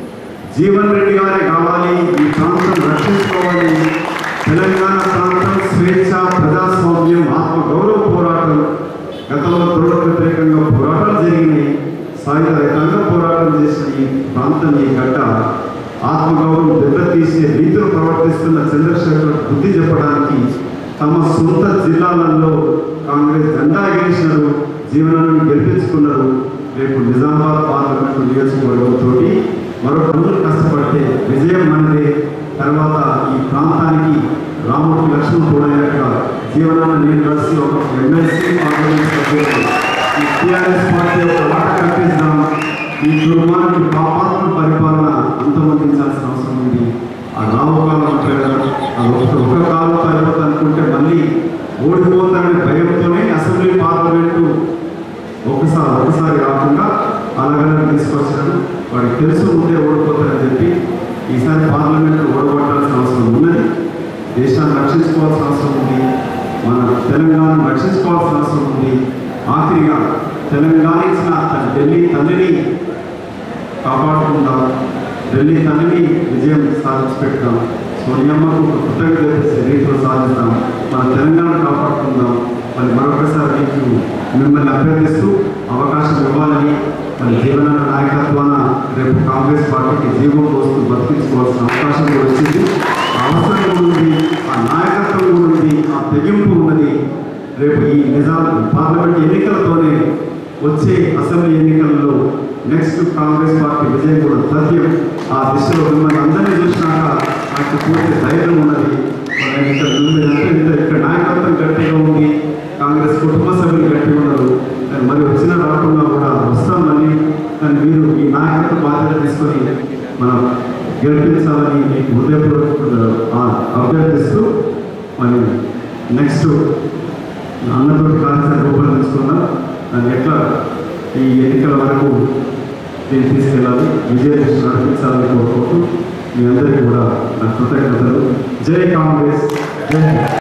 జీవన్ రెడ్డి గారే కావాలి ఈ ప్రాంతం రక్షించుకోవాలి తెలంగాణ ప్రాంతం స్వేచ్ఛ ప్రజాస్వామ్యం ఆత్మ గౌరవ పోరాటం గతంలో త్రుల వ్యతిరేకంగా పోరాటాలు జరిగినాయి సాయుధ రహితంగా పోరాటం చేసిన ఈ ప్రాంతం ఈ గడ్డ ఆత్మగౌరవం దెబ్బతీసే రీతిలో ప్రవర్తిస్తున్న చంద్రశేఖర్ బుద్ధి చెప్పడానికి తమ సొంత జిల్లాలలో కాంగ్రెస్ జెండా గెలిచినారు జీవనాన్ని గెలిపించుకున్నారు రేపు నిజామాబాద్ పార్లమెంట్ నియోజకవర్గంతో మరో రోజులు కష్టపడితే విజయం మనదే తర్వాత ఈ ప్రాంతానికి రాముడి లక్ష్మణ్ కూడా జీవనాన్ని నేను కలిసి ఒక ఎమ్మెల్సీ పార్లమెంట్ సభ్యులు ఈ టీఆర్ఎస్ పార్టీ యొక్క మాట కల్పిస్తాం ఈ కుటుంబానికి పాపాత్మ పరిపాలన అంతమొందించాల్సిన అవసరం ఉంది ఆ రావుకాలం అంటారు అది ఒక ఒక కాలం తర్వాత అనుకుంటే మళ్ళీ ఓడిపోతారనే భయంతోనే అసెంబ్లీ పార్లమెంటు ఒకసారి ఒకసారి కాకుండా అలాగనే తీసుకొచ్చాడు వాడికి తెలుసు ముందే ఓడిపోతారని చెప్పి ఈసారి పార్లమెంట్ ఓడగొట్టాల్సిన అవసరం ఉన్నది దేశాన్ని రక్షించుకోవాల్సిన అవసరం ఉంది మన తెలంగాణను రక్షించుకోవాల్సిన అవసరం ఉంది ఆఖరిగా తెలంగాణ ఇచ్చిన తన ఢిల్లీ తల్లిని కాపాడుకుందాం ఢిల్లీ తల్లిని విజయం సాధించి పెడతాం సోనియమ్మకు ఒక కృతజ్ఞత చేసే రీతిలో సాధిస్తాం మన తెలంగాణ కాపాడుకుందాం మరి మరొకసారి మీకు మిమ్మల్ని అభ్యర్థిస్తూ అవకాశం ఇవ్వాలని మరి జీవన నాయకత్వాన రేపు కాంగ్రెస్ పార్టీకి జీవం పోస్తూ బతికించుకోవాల్సిన అవకాశం కూడా వచ్చింది ఆ అవసరం కూడా ఉంది ఆ నాయకత్వం కూడా ఉంది ఆ తెగింపు ఉన్నది రేపు ఈ నిజాం పార్లమెంట్ ఎన్నికలతోనే వచ్చే అసెంబ్లీ ఎన్నికల్లో నెక్స్ట్ కాంగ్రెస్ పార్టీ విజయం కూడా తథ్యం ఆ దిశలో మిమ్మల్ని అందరినీ చూసినాక నాకు పూర్తి ధైర్యం ఉన్నది మరి ఇక్కడ నుండి ఇంత ఇక్కడ నాయకత్వం గట్టిగా ఉంది కాంగ్రెస్ కుటుంబ సభ్యులు గట్టిగా ఉన్నారు కానీ మరి వచ్చిన రాకుండా కూడా వస్తాం మళ్ళీ కానీ మీరు ఈ నాయకత్వ బాధ్యత తీసుకొని మనం గెలిపించాలని మీకు హృదయపూర్వక ఆ, అభ్యర్థిస్తూ మరి నెక్స్ట్ అన్నతోటి కార్యక్రమం రూపొందించుకుందాం దాన్ని ఎట్లా ఈ ఎన్నికల వరకు దీన్ని తీసుకెళ్ళాలి విజయ దృష్టి నడిపించాలని కోరుకుంటూ మీ అందరికీ కూడా నా కృతజ్ఞతలు జై కాంగ్రెస్ జై హింద్.